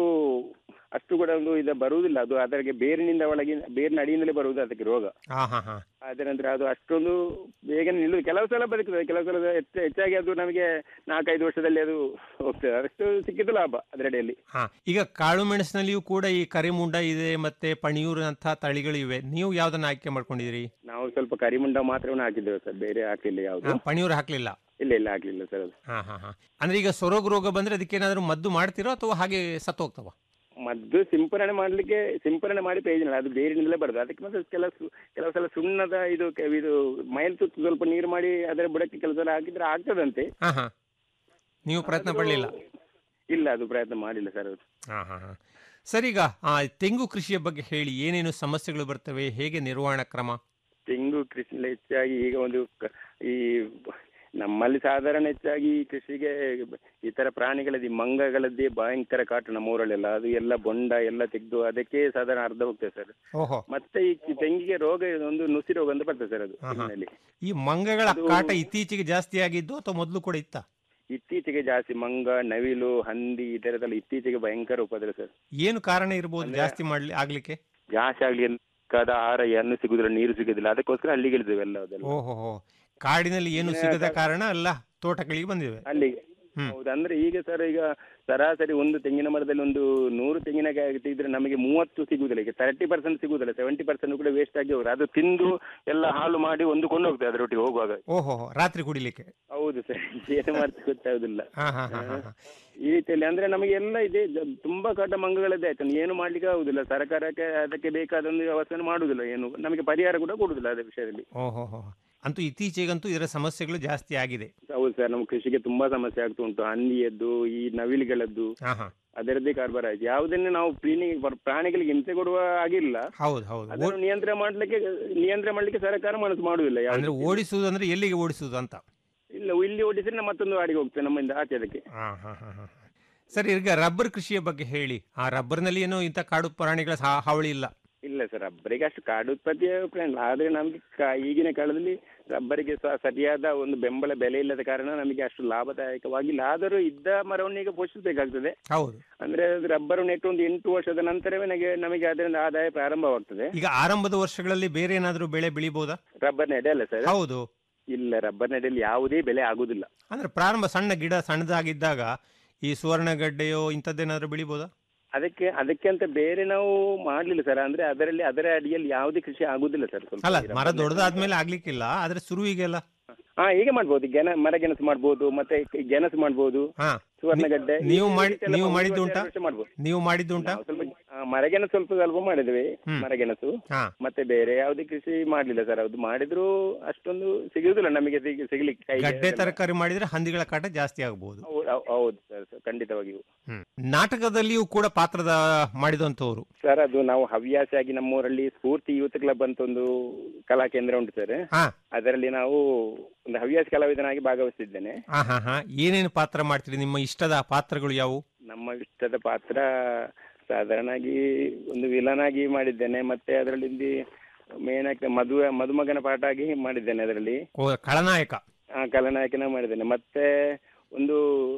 N: ಅಷ್ಟು ಕೂಡ ಒಂದು ಇದು ಬರುವುದಿಲ್ಲ ಅದು ಅದಕ್ಕೆ ಬೇರಿನಿಂದ ಒಳಗೆ ಬೇರಿನ ಅಡಿಯಿಂದಲೇ ಬರುವುದು ಅದಕ್ಕೆ ರೋಗ
M: ಹಾ ಹಾ ಹಾ
N: ಅದರ ನಂತರ ಅದು ಅಷ್ಟೊಂದು ಬೇಗನೆ ನಿಲ್ಲುದು ಕೆಲವು ಸಲ ಬದುಕುತ್ತದೆ ಕೆಲವು ಸಲ ಹೆಚ್ಚ ಹೆಚ್ಚಾಗಿ ಅದು ನಮಗೆ ನಾಲ್ಕೈದು ವರ್ಷದಲ್ಲಿ ಅದು ಹೋಗ್ತದೆ ಅದಷ್ಟು ಸಿಕ್ಕಿದ್ದು ಲಾಭ ಅದರಡಿಯಲ್ಲಿ
M: ಹಾ ಈಗ ಕಾಳು ಮೆಣಸಿನಲ್ಲಿಯೂ ಕೂಡ ಈ ಕರಿಮುಂಡ ಇದೆ ಮತ್ತೆ ಪಣಿಯೂರು ಅಂತ ತಳಿಗಳಿವೆ ನೀವು ಯಾವ್ದನ್ನ ಆಯ್ಕೆ ಮಾಡ್ಕೊಂಡಿದ್ದೀರಿ
N: ನಾವು ಸ್ವಲ್ಪ ಕರಿಮುಂಡ ಮಾತ್ರವನ್ನ ಹಾಕಿದ್ದೇವೆ ಸರ್ ಬೇರೆ ಹಾಕಲಿಲ್ಲ
M: ಹಾ,
N: ಯಾವುದು
M: ಪಣಿಯೂರು ಹಾಕ್ಲಿಲ್ಲ
N: ಇಲ್ಲ ಇಲ್ಲ ಹಾಕ್ಲಿಲ್ಲ ಸರ್ ಅದು
M: ಹಾ ಹಾ ಹಾ ಅಂದ್ರೆ ಈಗ ಸೊರೋಗ ರೋಗ ಬಂದ್ರೆ ಅದಕ್ಕೆ ಏನಾದ್ರು ಮದ್ದು ಮಾಡ್ತೀರೋ ಅಥವಾ ಹಾಗೆ ಸತ್ತು ಹೋಗ್ತಾವ
N: ಮದ್ದು ಸಿಂಪರಣೆ ಮಾಡ್ಲಿಕ್ಕೆ ಸಿಂಪರಣೆ ಮಾಡಿ ಪ್ರಯೋಜನ ಇಲ್ಲ ಅದು ಬೇರಿನಿಂದಲೇ ಬರುದು ಅದಕ್ಕೆ ಮತ್ತೆ ಕೆಲವು ಸು- ಕೆಲವು ಸಲ ಸುಣ್ಣದ ಇದು ಕೆ- ಇದು ಮೈಲ್ ತುತ್ತು ಸ್ವಲ್ಪ ನೀರು ಮಾಡಿ ಅದರ ಬುಡಕ್ಕೆ ಕೆಲವು ಸಲ ಹಾಕಿದ್ರೆ ಆಗ್ತದಂತೆ
M: ಹಾ ಹಾ ನೀವು ಪ್ರಯತ್ನ ಪಡಲಿಲ್ಲ
N: ಇಲ್ಲ ಅದು ಪ್ರಯತ್ನ ಮಾಡಿಲ್ಲ ಸರ್ ಅದು
M: ಹಾ ಹಾ ಹಾ ಸರಿ ಈಗ ಆ ತೆಂಗು ಕೃಷಿಯ ಬಗ್ಗೆ ಹೇಳಿ ಏನೇನು ಸಮಸ್ಯೆಗಳು ಬರ್ತವೆ ಹೇಗೆ ನಿರ್ವಹಣಾ ಕ್ರಮ
N: ತೆಂಗು ಕೃಷಿಯಲ್ಲಿ ಹೆಚ್ಚಾಗಿ ಈಗ ಒಂದು ಕ- ಈ ನಮ್ಮಲ್ಲಿ ಸಾಧಾರಣ ಹೆಚ್ಚಾಗಿ ಈ ಕೃಷಿಗೆ ಇತರ ಪ್ರಾಣಿಗಳದ್ದು ಈ ಮಂಗಗಳದ್ದೇ ಭಯಂಕರ ಕಾಟ ನಮ್ಮ ಊರಲ್ಲೆಲ್ಲ ಅದು ಎಲ್ಲ ಬೊಂಡ ಎಲ್ಲ ತೆಗೆದು ಅದಕ್ಕೆ ಸಾಧಾರಣ ಅರ್ಧ ಹೋಗ್ತದೆ ಸರ್
M: ಓಹೋ
N: ಮತ್ತೆ ಈ ತೆಂಗಿಗೆ ರೋಗ ಒಂದು ನುಸಿ ರೋಗ ಅಂತ ಬರ್ತದೆ ಸರ್ ಅದು
M: ಹಾ, ಹಾ.
N: ತೆಂಗಿನಲ್ಲಿ
M: ಈ ಮಂಗಗಳ
N: ಅದು-
M: ಕಾಟ ಇತ್ತೀಚೆಗೆ ಜಾಸ್ತಿ ಆಗಿದ್ದು ಅಥವಾ ಮೊದಲು ಕೂಡ ಇತ್ತ
N: ಇತ್ತೀಚೆಗೆ ಜಾಸ್ತಿ ಮಂಗ ನವಿಲು ಹಂದಿ ಇದರದೆಲ್ಲ ಇತ್ತೀಚೆಗೆ ಭಯಂಕರ ಉಪದ್ರ ಸರ್
M: ಏನು ಕಾರಣ ಇರ್ಬೋದು ಜಾಸ್ತಿ ಮಾಡ್ಲಿ ಆಗ್ಲಿಕ್ಕೆ
N: ಜಾಸ್ತಿ ಆಗ್ಲಿ ಬೇಕಾದ ಆಹಾರ ಏನು ಸಿಗುದಿಲ್ಲ ನೀರು ಸಿಗುದಿಲ್ಲ ಅದಕ್ಕೋಸ್ಕರ ಅಲ್ಲಿಗೆ ಇಳಿದೇವೆ ಎಲ್ಲ ಅದೆಲ್ಲ
M: ಓಹೋ ಹೋ ಕಾಡಿನಲ್ಲಿ ಏನು ಸಿಗದ ಕಾರಣ ಅಲ್ಲ ತೋಟಗಳಿಗೆ ಬಂದಿವೆ
N: ಅಲ್ಲಿಗೆ ಹೌದು ಅಂದ್ರೆ ಈಗ ಸರ್ ಈಗ ಸರಾಸರಿ ಒಂದು ತೆಂಗಿನ ಮರದಲ್ಲಿ ಒಂದು ನೂರು ತೆಂಗಿನಕಾಯಿ ತೆಗೆದ್ರೆ ನಮಗೆ ಮೂವತ್ತು ಸಿಗುದಿಲ್ಲ ಈಗ ತರ್ಟಿ ಪರ್ಸೆಂಟ್ ಸಿಗುದಿಲ್ಲ ಸೆವೆಂಟಿ ಪರ್ಸೆಂಟ್ ಕೂಡ ವೇಸ್ಟ್ ಆಗಿ ಹೋಗುತ್ತೆ ಅದು ತಿಂದು ಎಲ್ಲ ಹಾಳು ಮಾಡಿ ಒಂದು ಕೊಂಡು ಹೋಗ್ತದೆ ಅದರೊಟ್ಟಿಗೆ ಹೋಗುವಾಗ
M: ಓಹೋ ಹೋ, ರಾತ್ರಿ ಕುಡಿಲಿಕ್ಕೆ
N: ಹೌದು ಸರ್ ಏನು ಮಾಡ್ತಾ ಗೊತ್ತಾಗುದಿಲ್ಲ
M: ಹಾ ಹಾ ಹಾ ಹಾ ಹಾ.
N: ಈ ರೀತಿಯಲ್ಲಿ ಅಂದ್ರೆ ನಮಗೆ ಎಲ್ಲ ಇದೆ ಜ- ತುಂಬಾ ಕಾಟ ಮಂಗಗಳದ್ದೇ ಆಯ್ತು ಏನು ಮಾಡ್ಲಿಕ್ಕೆ ಆಗುದಿಲ್ಲ ಸರ್ಕಾರಕ್ಕೆ ಅದಕ್ಕೆ ಬೇಕಾದ ಒಂದು ವ್ಯವಸ್ಥೆ ಮಾಡುದಿಲ್ಲ ಏನು ನಮಗೆ ಪರಿಹಾರ ಕೂಡ ಕೊಡುದಿಲ್ಲ ಅದೇ ವಿಷಯದಲ್ಲಿ
M: ಓಹೋ ಹೋ. ಅಂತೂ ಇತ್ತೀಚೆಗಂತೂ ಇದರ ಸಮಸ್ಯೆಗಳು ಜಾಸ್ತಿ ಆಗಿದೆ
N: ಹೌದು ಸರ್ ನಮ್ಮ ಕೃಷಿಗೆ ತುಂಬಾ ಸಮಸ್ಯೆ ಆಗ್ತಾ ಉಂಟು ಹಂದಿಯದ್ದು ಈ ನವಿಲುಗಳದ್ದು
M: ಹಾ ಹಾ
N: ಅದರದ್ದೇ ಕಾರ್ಬಾರ ಆಯ್ತು ಯಾವುದನ್ನು ನಾವು ಪ್ರೀಣಿ ಪ್ರಾಣಿಗಳಿಗೆ ಹಿಂಸೆ ಕೊಡುವ ಆಗಿಲ್ಲ
M: ಹೌದು ಹೌದು
N: ಅದನ್ನು ನಿಯಂತ್ರಣ ಮಾಡ್ಲಿಕ್ಕೆ ನಿಯಂತ್ರಣ ಮಾಡ್ಲಿಕ್ಕೆ ಸರ್ಕಾರ ಮನಸ್ಸು ಮಾಡುದಿಲ್ಲ ಯಾವ್ದು.
M: ಅಂದ್ರೆ ಓಡಿಸುವುದು ಅಂದ್ರೆ ಎಲ್ಲಿಗೆ ಓಡಿಸುವುದು ಅಂತ
N: ಇಲ್ಲ ಇಲ್ಲಿ ಓಡಿಸಿದ್ರೆ ನಾ ಮತ್ತೊಂದು ವಾಡಿಗೆ ಹೋಗ್ತೇನೆ ನಮ್ಮಿಂದ ಆಚೆ ಅದಕ್ಕೆ
M: ಹಾ ಹಾ ಹಾ ಹಾ. ಸರಿ ಈಗ ರಬ್ಬರ್ ಕೃಷಿಯ ಬಗ್ಗೆ ಹೇಳಿ ಆ ರಬ್ಬರ್ನಲ್ಲಿ ಏನೋ ಇಂಥ ಕಾಡು ಪ್ರಾಣಿಗಳ ಹಾ- ಹಾವಳಿ ಇಲ್ಲ
N: ಇಲ್ಲ ಸರ್ ರಬ್ಬರಿಗೆ ಅಷ್ಟು ಕಾಡು ಉತ್ಪತ್ತಿಯ ಪ್ರಾಣಿ ಇಲ್ಲ. ಆದ್ರೆ ನಮ್ಗೆ ಕಾ- ಈಗಿನ ಕಾಲದಲ್ಲಿ ರಬ್ಬರಿಗೆ ಸ- ಸರಿಯಾದ ಒಂದು ಬೆಂಬಲ ಬೆಲೆ ಇಲ್ಲದ ಕಾರಣ ನಮಗೆ ಅಷ್ಟು ಲಾಭದಾಯಕವಾಗಿಲ್ಲ ಆದರೂ ಇದ್ದ ಮರವನ್ನು ಈಗ ಪೋಷಿಸಬೇಕಾಗ್ತದೆ
M: ಹೌದು
N: ಅಂದ್ರೆ ರಬ್ಬರ್ ನೆಟ್ಟು ಒಂದು ಎಂಟು ವರ್ಷದ ನಂತರವೇ ನಮಗೆ ನಮಗೆ ಅದರಿಂದ ಆದಾಯ ಪ್ರಾರಂಭವಾಗ್ತದೆ
M: ಈಗ ಆರಂಭದ ವರ್ಷಗಳಲ್ಲಿ ಬೇರೆ ಏನಾದರೂ ಬೆಳೆ ಬೆಳಿಬೋದಾ
N: ರಬ್ಬರ್ ನೆಡೆ ಅಲ್ಲ ಸರ್
M: ಹೌದು
N: ಇಲ್ಲ ರಬ್ಬರ್ ನೆಡೆಯಲ್ಲಿ ಯಾವುದೇ ಬೆಲೆ ಆಗುದಿಲ್ಲ
M: ಅಂದ್ರೆ ಪ್ರಾರಂಭ ಸಣ್ಣ ಗಿಡ ಸಣ್ಣದಾಗಿದ್ದಾಗ ಈ ಸುವರ್ಣಗಡ್ಡೆಯೋ ಇಂಥದ್ದೇನಾದ್ರೂ ಬೆಳಿಬೋದಾ
N: ಅದಕ್ಕೆ ಅದಕ್ಕೆ ಅಂತ ಬೇರೆ ನಾವು ಮಾಡ್ಲಿಲ್ಲ ಸರ್ ಅಂದ್ರೆ ಅದರಲ್ಲಿ ಅದರ ಅಡಿಯಲ್ಲಿ ಯಾವುದೇ ಕೃಷಿ ಆಗುದಿಲ್ಲ ಸರ್ ಸ್ವಲ್ಪ
M: ಅಲ್ಲ
N: ಈ
M: ಮರ
N: ರಬ್ಬರ್
M: ದೊಡ್ಡದಾದ್ಮೇಲೆ ಆಗ್ಲಿಕ್ಕಿಲ್ಲ ಆದ್ರೆ ಶುರುವಿಗೆಲ್ಲ
N: ಹಾ ಹೀಗೆ ಮಾಡ್ಬೋದು ಗೆನ ಮರಗೆಣಸು ಮಾಡ್ಬೋದು ಮತ್ತೆ ಗೆಣಸು ಮಾಡ್ಬೋದು
M: ಹಾ
N: ಸುವರ್ಣಗಡ್ಡೆ
M: ನೀವು
N: ಈ
M: ಮಾಡಿ
N: ರೀತಿಯೆಲ್ಲ
M: ನೀವು
N: ಒಂದು
M: ಮಾಡಿದ್ದು
N: ವರ್ಷ,
M: ಉಂಟಾ
N: ಎರಡು ವರ್ಷ ಮಾಡ್ಬೋದು
M: ನೀವು ಮಾಡಿದ್ದು ಉಂಟಾ
N: ನಾವು ಸ್ವಲ್ಪ ಆ, ಮರಗೆಣಸು ಸ್ವಲ್ಪ ಸ್ವಲ್ಪ ಮಾಡಿದ್ವಿ
M: ಹ್ಮ್.
N: ಮರಗೆಣಸು
M: ಹಾ
N: ಮತ್ತೆ ಬೇರೆ ಯಾವುದೇ ಕೃಷಿ ಮಾಡ್ಲಿಲ್ಲ ಸರ್ ಅದು ಮಾಡಿದ್ರು ಅಷ್ಟೊಂದು ಸಿಗುದಿಲ್ಲ ನಮಗೆ ಸಿಗ್- ಸಿಗ್ಲಿಕ್ಕೆ ಕೈಗೆ
M: ಗಡ್ಡೆ
N: ಅದೆಲ್ಲ.
M: ತರಕಾರಿ ಮಾಡಿದ್ರೆ ಹಂದಿಗಳ ಕಾಟ ಜಾಸ್ತಿ ಆಗಬಹುದು
N: ಹೌದು ಹೌ- ಹೌದು ಸರ್ ಸರ್, ಖಂಡಿತವಾಗಿಯೂ
M: ಹ್ಮ್ ನಾಟಕದಲ್ಲಿಯೂ ಕೂಡ ಪಾತ್ರದ ಮಾಡಿದಂತವರು
N: ಸರ್ ಅದು ನಾವು ಹವ್ಯಾಸಿಯಾಗಿ ನಮ್ಮೂರಲ್ಲಿ ಸ್ಫೂರ್ತಿ ಯೂತ್ ಕ್ಲಬ್ ಅಂತ ಒಂದು ಕಲಾ ಕೇಂದ್ರ ಉಂಟು ಸರ್
M: ಹಾ
N: ಅದರಲ್ಲಿ ನಾವು ಒಂದು ಹವ್ಯಾಸಿ ಕಲಾವಿದನಾಗಿ ಭಾಗವಹಿಸಿದ್ದೇನೆ
M: ಹಾ ಹಾ ಹಾ ಏನೇನು ಪಾತ್ರ ಮಾಡ್ತೀರಿ ನಿಮ್ಮ ಇಷ್ಟದ ಪಾತ್ರಗಳು ಯಾವುವು
N: ನಮ್ಮ ಇಷ್ಟದ ಪಾತ್ರ ಸಾಧಾರಣವಾಗಿ ಒಂದು ವಿಲನ್ ಆಗಿ ಮಾಡಿದ್ದೇನೆ ಮತ್ತೆ ಅದರಲ್ಲಿ ಮೇನ್ ಆಗಿ ಮದುವೆ ಮದುಮಗನ ಪಾಠ ಆಗಿ ಮಾಡಿದ್ದೇನೆ ಅದರಲ್ಲಿ
M: ಕೋ- ಖಳನಾಯಕ
N: ಆ ಖಳನಾಯಕನ ಮಾಡಿದ್ದೇನೆ ಮತ್ತೆ ಒಂದು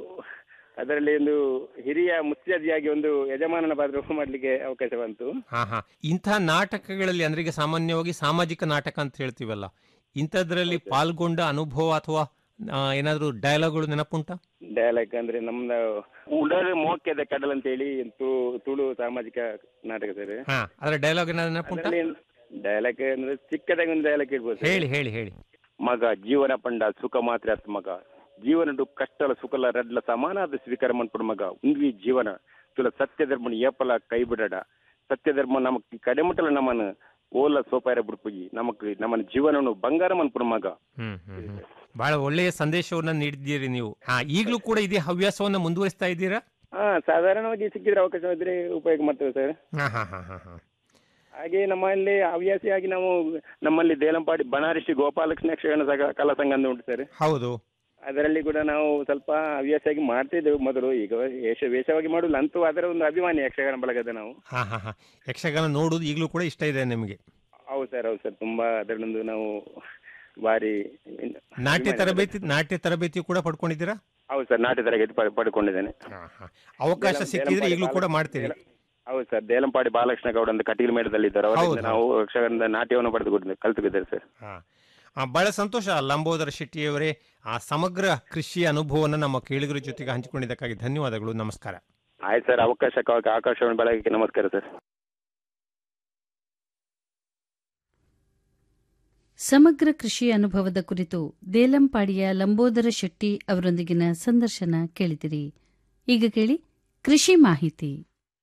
N: ಅದರಲ್ಲಿ ಒಂದು ಹಿರಿಯ ಮುತ್ಸದ್ದಿಯಾಗಿ ಒಂದು ಯಜಮಾನನ ಪಾತ್ರ ಮಾಡ್ಲಿಕ್ಕೆ ಅವಕಾಶ ಬಂತು
M: ಹಾ ಹಾ ಇಂಥ ನಾಟಕಗಳಲ್ಲಿ ಅಂದ್ರೆ ಈಗ ಸಾಮಾನ್ಯವಾಗಿ ಸಾಮಾಜಿಕ ನಾಟಕ ಅಂತ ಹೇಳ್ತೀವಲ್ಲ ಇಂಥದ್ರಲ್ಲಿ ಪಾಲ್ಗೊಂಡ ಅನುಭವ ಅಥವಾ ಆ, ಏನಾದ್ರೂ ಡೈಲಾಗ್ಗಳು ನೆನಪುಂಟ
N: ಡಯಲಾಗ್ ಅಂದ್ರೆ ನಮ್ದು ಉಡರ್ ಮೋಕ್ಯದ ಕಡಲ್ ಅಂತ ಹೇಳಿ ತು- ತುಳು ಸಾಮಾಜಿಕ ನಾಟಕ ಸರ್
M: ಹಾ ಅದ್ರ ಡೈಲಾಗ್ ಏನಾದ್ರು ನೆನಪುಂಟ
N: ಅದರಲ್ಲಿ ಡಯಲಾಗ್ ಅಂದ್ರೆ ಚಿಕ್ಕದಾಗಿ ಒಂದು ಡಯಲಾಗ್ ಇರ್ಬೋದು sir.
M: ಹೇಳಿ ಹೇಳಿ ಹೇಳಿ
N: ಮಗ ಜೀವನ ಪಂಡ ಸುಖ ಮಾತ್ರ ಅತ್ ಮಗ ಜೀವನಡು ಕಷ್ಟಲ ಸುಖಲ ರಡ್ಲ ಸಮಾನಾದ ಸ್ವೀಕಾರ ಮಾಡ್ಕೊಡು ಮಗ ಉಂದ್ವಿ ಜೀವನ ತುಲ ಸತ್ಯ ಧರ್ಮನ ಏಪಲ ಕೈ ಬಿಡಡ ಸತ್ಯ ಧರ್ಮ ನಮಕ್ ಕಡೆಮುಟ್ಟಲ ನಮ್ಮನ ಓಲ ಸೋಪಾರ ಬಿಡ್ಪುಗಿ ನಮಕ್ ನಮ್ಮ ಜೀವನವನ್ನು ಬಂಗಾರ ಮನ್ಪುರ ಮಗ
M: ಹ್ಮ್ ಹ್ಮ್ ಹ್ಮ್. ಬಹಳ ಒಳ್ಳೆಯ ಸಂದೇಶವನ್ನ ನೀಡಿದ್ದೀರಿ ನೀವು ಆ, ಈಗಲೂ ಕೂಡ ಇದೇ ಹವ್ಯಾಸವನ್ನ ಮುಂದುವರಿಸ್ತಾ ಇದ್ದೀರಾ
N: ಹಾ ಸಾಧಾರಣವಾಗಿ ಸಿಕ್ಕಿದ್ರೆ ಅವಕಾಶ ಇದ್ರೆ ಉಪಯೋಗ ಮಾಡ್ತೇವೆ ಸರ್
M: ಹಾ ಹಾ ಹಾ ಹಾ ಹಾ
N: ಹಾಗೆ ನಮ್ಮಲ್ಲಿ ಹವ್ಯಾಸಿಯಾಗಿ ನಾವು ನಮ್ಮಲ್ಲಿ ದೇಲಂಪಾಡಿ ಬನಾರಸಿ ಗೋಪಾಲಕೃಷ್ಣ ಯಕ್ಷಗಾನ ಸಂಘ ಕಲಾ ಸಂಘ ಅಂತ ಉಂಟು ಸರ್
M: ಹೌದು
N: ಅದರಲ್ಲಿ ಕೂಡ ನಾವು ಸ್ವಲ್ಪ ಹವ್ಯಾಸಿಯಾಗಿ ಮಾಡ್ತಿದ್ದೆವು ಮೊದಲು ಈಗ ವೇಷ ವೇಷವಾಗಿ ಮಾಡುಲ್ಲ ಅಂತೂ ಅದರ ಒಂದು ಅಭಿಮಾನಿ ಯಕ್ಷಗಾನ ಬಳಗದ ನಾವು
M: ಹಾ ಹಾ ಹಾ ಯಕ್ಷಗಾನ ನೋಡುವುದು ಈಗಲೂ ಕೂಡ ಇಷ್ಟ ಇದೆ ನಿಮಗೆ
N: ಹೌದು ಸರ್ ಹೌದು ಸರ್ ತುಂಬಾ ಅದರಲ್ಲೊಂದು ನಾವು ಬಾರಿ
M: ನಾಟ್ಯ
N: ಅಭಿಮಾನಿ
M: ತರಬೇತಿ ನಾಟ್ಯ ತರಬೇತಿ ಕೂಡ ಪಡ್ಕೊಂಡಿದ್ದೀರಾ
N: ಹೌದು ಸರ್ ನಾಟ್ಯ ತರಗತಿ ಪಡ್- ಪಡ್ಕೊಂಡಿದ್ದೇನೆ
M: ಅವಕಾಶ
N: ದೇಲಂ-
M: ಸಿಕ್ಕಿದ್ರೆ
N: ದೇಲಂಪಾಡಿ
M: ಈಗಲೂ ಕೂಡ
N: ಬಾಲ-
M: ಮಾಡ್ತೀರಿ
N: ದೇಲ- ಹೌದು ಸರ್ ದೇಲಂಪಾಡಿ ಬಾಲಕೃಷ್ಣ ಗೌಡ ಅಂತ ಕಟೀಲು ಮೇಳದಲ್ಲಿ ಇದ್ದಾರೆ ಅವರಿಂದ
M: ಹೌದು.
N: ನಾವು ಯಕ್ಷಗಾನದ ನಾಟ್ಯವನ್ನು ಪಡೆದುಕೊಂಡಿದ್ದೇವೆ ಕಲ್ತುಕೊಂಡಿದ್ದೇವೆ ಸರ್
M: ಹಾ ಆ, ಬಹಳ ಸಂತೋಷ ಲಂಬೋದರ ಶೆಟ್ಟಿಯವರೇ ಆ ಸಮಗ್ರ ಕೃಷಿಯ ಅನುಭವವನ್ನು ನಮ್ಮ ಕೇಳುಗರ ಜೊತೆಗೆ ಹಂಚಿಕೊಂಡಿದ್ದಕ್ಕಾಗಿ ಧನ್ಯವಾದಗಳು ನಮಸ್ಕಾರ
N: ಆಯ್ತು ಸರ್ ಅವಕಾಶಕ್ಕಾಗಿ ಆಕಾಶವಾಣಿ ಬೆಳಗ್ಗೆ ನಮಸ್ಕಾರ ಸರ್
B: ಸಮಗ್ರ ಕೃಷಿ ಅನುಭವದ ಕುರಿತು ದೇಲಂಪಾಡಿಯ ಲಂಬೋದರ ಶೆಟ್ಟಿ ಅವರೊಂದಿಗಿನ ಸಂದರ್ಶನ ಕೇಳಿದಿರಿ ಈಗ ಕೇಳಿ ಕೃಷಿ ಮಾಹಿತಿ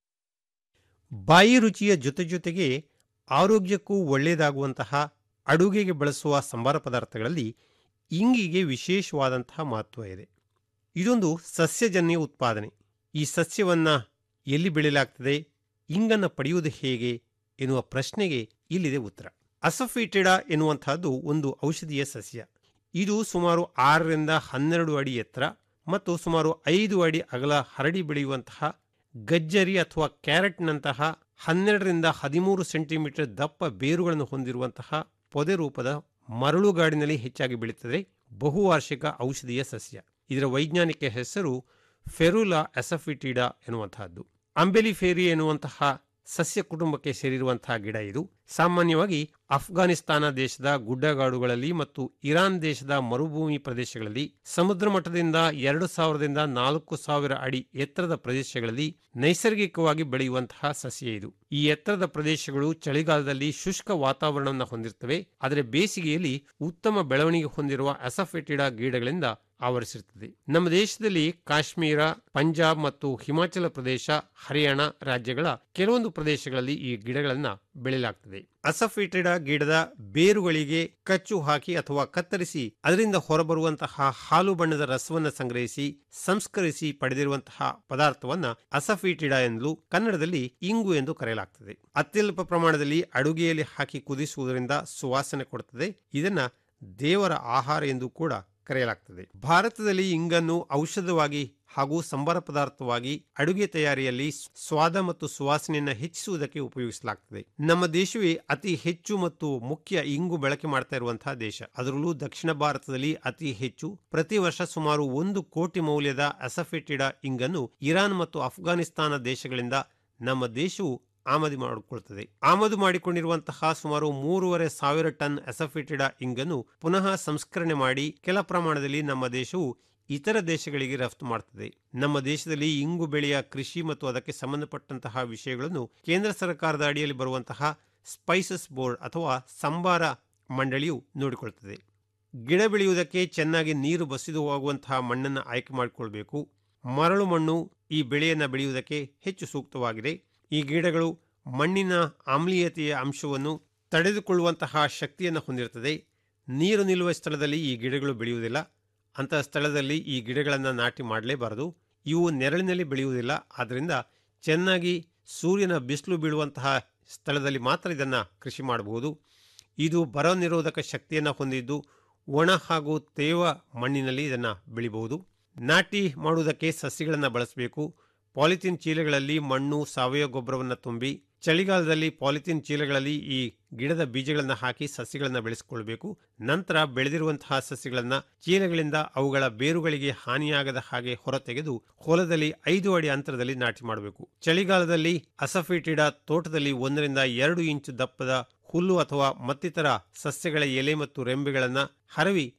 M: ಬಾಯಿ ರುಚಿಯ ಜೊತೆ ಜೊತೆಗೆ ಆರೋಗ್ಯಕ್ಕೂ ಒಳ್ಳೆಯದಾಗುವಂತಹ ಅಡುಗೆಗೆ ಬಳಸುವ ಸಂಬಾರ ಪದಾರ್ಥಗಳಲ್ಲಿ ಇಂಗಿಗೆ ವಿಶೇಷವಾದಂತಹ ಮಹತ್ವ ಇದೆ ಇದೊಂದು ಸಸ್ಯಜನ್ಯ ಉತ್ಪಾದನೆ ಈ ಸಸ್ಯವನ್ನ ಎಲ್ಲಿ ಬೆಳೆಯಲಾಗ್ತದೆ ಇಂಗನ್ನು ಪಡೆಯುವುದು ಹೇಗೆ ಎನ್ನುವ ಪ್ರಶ್ನೆಗೆ ಇಲ್ಲಿದೆ ಉತ್ತರ ಅಸಫಿಟಿಡಾ ಎನ್ನುವಂತಹದ್ದು ಒಂದು ಔಷಧೀಯ ಸಸ್ಯ ಇದು ಸುಮಾರು ಆರರಿಂದ ಹನ್ನೆರಡು ಅಡಿ ಎತ್ತರ ಮತ್ತು ಸುಮಾರು ಐದು ಅಡಿ ಅಗಲ ಹರಡಿ ಬೆಳೆಯುವಂತಹ ಗಜ್ಜರಿ ಅಥವಾ ಕ್ಯಾರೆಟ್ನಂತಹ ಹನ್ನೆರಡರಿಂದ ಹದಿಮೂರು ಸೆಂಟಿಮೀಟರ್ ದಪ್ಪ ಬೇರುಗಳನ್ನು ಹೊಂದಿರುವಂತಹ ಪೊದೆ ರೂಪದ ಮರಳುಗಾಡಿನಲ್ಲಿ ಹೆಚ್ಚಾಗಿ ಬೆಳೀತದೆ ಬಹುವಾರ್ಷಿಕ ಔಷಧೀಯ ಸಸ್ಯ ಇದರ ವೈಜ್ಞಾನಿಕ ಹೆಸರು ಫೆರುಲಾ ಅಸಫಿಟಿಡಾ ಎನ್ನುವಂತಹದ್ದು ಅಂಬೆಲಿಫೇರಿ ಎನ್ನುವಂತಹ ಸಸ್ಯ ಕುಟುಂಬಕ್ಕೆ ಸೇರಿರುವಂತಹ ಗಿಡ ಇದು ಸಾಮಾನ್ಯವಾಗಿ ಅಫ್ಘಾನಿಸ್ತಾನ ದೇಶದ ಗುಡ್ಡಗಾಡುಗಳಲ್ಲಿ ಮತ್ತು ಇರಾನ್ ದೇಶದ ಮರುಭೂಮಿ ಪ್ರದೇಶಗಳಲ್ಲಿ ಸಮುದ್ರ ಮಟ್ಟದಿಂದ ಎರಡು ಸಾವಿರದಿಂದ ನಾಲ್ಕು ಸಾವಿರ ಅಡಿ ಎತ್ತರದ ಪ್ರದೇಶಗಳಲ್ಲಿ ನೈಸರ್ಗಿಕವಾಗಿ ಬೆಳೆಯುವಂತಹ ಸಸ್ಯ ಇದು ಈ ಎತ್ತರದ ಪ್ರದೇಶಗಳು ಚಳಿಗಾಲದಲ್ಲಿ ಶುಷ್ಕ ವಾತಾವರಣವನ್ನು ಹೊಂದಿರುತ್ತವೆ ಆದರೆ ಬೇಸಿಗೆಯಲ್ಲಿ ಉತ್ತಮ ಬೆಳವಣಿಗೆ ಹೊಂದಿರುವ ಅಸಫೆಟಿಡಾ ಗಿಡಗಳಿಂದ ಆವರಿಸಿರುತ್ತದೆ ನಮ್ಮ ದೇಶದಲ್ಲಿ ಕಾಶ್ಮೀರ ಪಂಜಾಬ್ ಮತ್ತು ಹಿಮಾಚಲ ಪ್ರದೇಶ ಹರಿಯಾಣ ರಾಜ್ಯಗಳ ಕೆಲವೊಂದು ಪ್ರದೇಶಗಳಲ್ಲಿ ಈ ಗಿಡಗಳನ್ನ ಬೆಳೆಯಲಾಗ್ತದೆ ಅಸಫಿಟಿಡಾ ಗಿಡದ ಬೇರುಗಳಿಗೆ ಕಚ್ಚು ಹಾಕಿ ಅಥವಾ ಕತ್ತರಿಸಿ ಅದರಿಂದ ಹೊರಬರುವಂತಹ ಹಾಲು ಬಣ್ಣದ ರಸವನ್ನ ಸಂಗ್ರಹಿಸಿ ಸಂಸ್ಕರಿಸಿ ಪಡೆದಿರುವಂತಹ ಪದಾರ್ಥವನ್ನ ಅಸಫಿಟಿಡಾ ಎಂದಲೂ ಕನ್ನಡದಲ್ಲಿ ಇಂಗು ಎಂದು ಕರೆಯಲಾಗ್ತದೆ ಅತ್ಯಲ್ಪ ಪ್ರಮಾಣದಲ್ಲಿ ಅಡುಗೆಯಲ್ಲಿ ಹಾಕಿ ಕುದಿಸುವುದರಿಂದ ಸುವಾಸನೆ ಕೊಡುತ್ತದೆ ಇದನ್ನ ದೇವರ ಆಹಾರ ಎಂದು ಕೂಡ ಕರೆಯಲಾಗ್ತದೆ ಭಾರತದಲ್ಲಿ ಇಂಗನ್ನು ಔಷಧವಾಗಿ ಹಾಗೂ ಸಂಬಾರ ಪದಾರ್ಥವಾಗಿ ಅಡುಗೆ ತಯಾರಿಯಲ್ಲಿ ಸ್ವಾದ ಮತ್ತು ಸುವಾಸನೆಯನ್ನು ಹೆಚ್ಚಿಸುವುದಕ್ಕೆ ಉಪಯೋಗಿಸಲಾಗ್ತದೆ ನಮ್ಮ ದೇಶವೇ ಅತಿ ಹೆಚ್ಚು ಮತ್ತು ಮುಖ್ಯ ಇಂಗು ಬಳಕೆ ಮಾಡ್ತಾ ಇರುವಂತಹ ದೇಶ ಅದರಲ್ಲೂ ದಕ್ಷಿಣ ಭಾರತದಲ್ಲಿ ಅತಿ ಹೆಚ್ಚು ಪ್ರತಿ ವರ್ಷ ಸುಮಾರು ಒಂದು ಕೋಟಿ ಮೌಲ್ಯದ ಅಸಫೆಟಿಡಾ ಇಂಗನ್ನು ಇರಾನ್ ಮತ್ತು ಅಫ್ಘಾನಿಸ್ತಾನ ದೇಶಗಳಿಂದ ನಮ್ಮ ದೇಶವು ಆಮದು ಮಾಡಿಕೊಳ್ತದೆ ಆಮದು ಮಾಡಿಕೊಂಡಿರುವಂತಹ ಸುಮಾರು ಮೂರುವರೆ ಸಾವಿರ ಟನ್ ಅಸಫಿಟಿಡಾ ಇಂಗನ್ನು ಪುನಃ ಸಂಸ್ಕರಣೆ ಮಾಡಿ ಕೆಲ ಪ್ರಮಾಣದಲ್ಲಿ ನಮ್ಮ ದೇಶವು ಇತರ ದೇಶಗಳಿಗೆ ರಫ್ತು ಮಾಡ್ತದೆ ನಮ್ಮ ದೇಶದಲ್ಲಿ ಇಂಗು ಬೆಳೆಯ ಕೃಷಿ ಮತ್ತು ಅದಕ್ಕೆ ಸಂಬಂಧಪಟ್ಟಂತಹ ವಿಷಯಗಳನ್ನು ಕೇಂದ್ರ ಸರ್ಕಾರದ ಅಡಿಯಲ್ಲಿ ಬರುವಂತಹ ಸ್ಪೈಸಸ್ ಬೋರ್ಡ್ ಅಥವಾ ಸಂಬಾರ ಮಂಡಳಿಯು ನೋಡಿಕೊಳ್ತದೆ ಗಿಡ ಬೆಳೆಯುವುದಕ್ಕೆ ಚೆನ್ನಾಗಿ ನೀರು ಬಸಿದು ಹೋಗುವಂತಹ ಮಣ್ಣನ್ನು ಆಯ್ಕೆ ಮಾಡಿಕೊಳ್ಬೇಕು ಮರಳು ಮಣ್ಣು ಈ ಬೆಳೆಯನ್ನು ಬೆಳೆಯುವುದಕ್ಕೆ ಹೆಚ್ಚು ಸೂಕ್ತವಾಗಿದೆ ಈ ಗಿಡಗಳು ಮಣ್ಣಿನ ಆಮ್ಲೀಯತೆಯ ಅಂಶವನ್ನು ತಡೆದುಕೊಳ್ಳುವಂತಹ ಶಕ್ತಿಯನ್ನು ಹೊಂದಿರುತ್ತದೆ ನೀರು ನಿಲ್ಲುವ ಸ್ಥಳದಲ್ಲಿ ಈ ಗಿಡಗಳು ಬೆಳೆಯುವುದಿಲ್ಲ ಅಂತಹ ಸ್ಥಳದಲ್ಲಿ ಈ ಗಿಡಗಳನ್ನು ನಾಟಿ ಮಾಡಲೇಬಾರದು ಇವು ನೆರಳಿನಲ್ಲಿ ಬೆಳೆಯುವುದಿಲ್ಲ ಆದ್ದರಿಂದ ಚೆನ್ನಾಗಿ ಸೂರ್ಯನ ಬಿಸಿಲು ಬೀಳುವಂತಹ ಸ್ಥಳದಲ್ಲಿ ಮಾತ್ರ ಇದನ್ನು ಕೃಷಿ ಮಾಡಬಹುದು ಇದು ಬರ ನಿರೋಧಕ ಶಕ್ತಿಯನ್ನು ಹೊಂದಿದ್ದು ಒಣ ಹಾಗೂ ತೇವ ಮಣ್ಣಿನಲ್ಲಿ ಇದನ್ನು ಬೆಳಿಬಹುದು ನಾಟಿ ಮಾಡುವುದಕ್ಕೆ ಸಸಿಗಳನ್ನು ಬಳಸಬೇಕು ಪಾಲಿಥೀನ್ ಚೀಲಗಳಲ್ಲಿ ಮಣ್ಣು ಸಾವಯವ ಗೊಬ್ಬರವನ್ನು ತುಂಬಿ ಚಳಿಗಾಲದಲ್ಲಿ ಪಾಲಿಥೀನ್ ಚೀಲಗಳಲ್ಲಿ ಈ ಗಿಡದ ಬೀಜಗಳನ್ನು ಹಾಕಿ ಸಸ್ಯಗಳನ್ನು ಬೆಳೆಸಿಕೊಳ್ಬೇಕು ನಂತರ ಬೆಳೆದಿರುವಂತಹ ಸಸ್ಯಗಳನ್ನು ಚೀಲಗಳಿಂದ ಅವುಗಳ ಬೇರುಗಳಿಗೆ ಹಾನಿಯಾಗದ ಹಾಗೆ ಹೊರತೆಗೆದು ಹೊಲದಲ್ಲಿ ಐದು ಅಡಿ ಅಂತರದಲ್ಲಿ ನಾಟಿ ಮಾಡಬೇಕು ಚಳಿಗಾಲದಲ್ಲಿ ಅಸಫಿಟಿಡ ತೋಟದಲ್ಲಿ ಒಂದರಿಂದ ಎರಡು ಇಂಚು ದಪ್ಪದ ಹುಲ್ಲು ಅಥವಾ ಮತ್ತಿತರ ಸಸ್ಯಗಳ ಎಲೆ ಮತ್ತು ರೆಂಬೆಗಳನ್ನು ಹರವಿ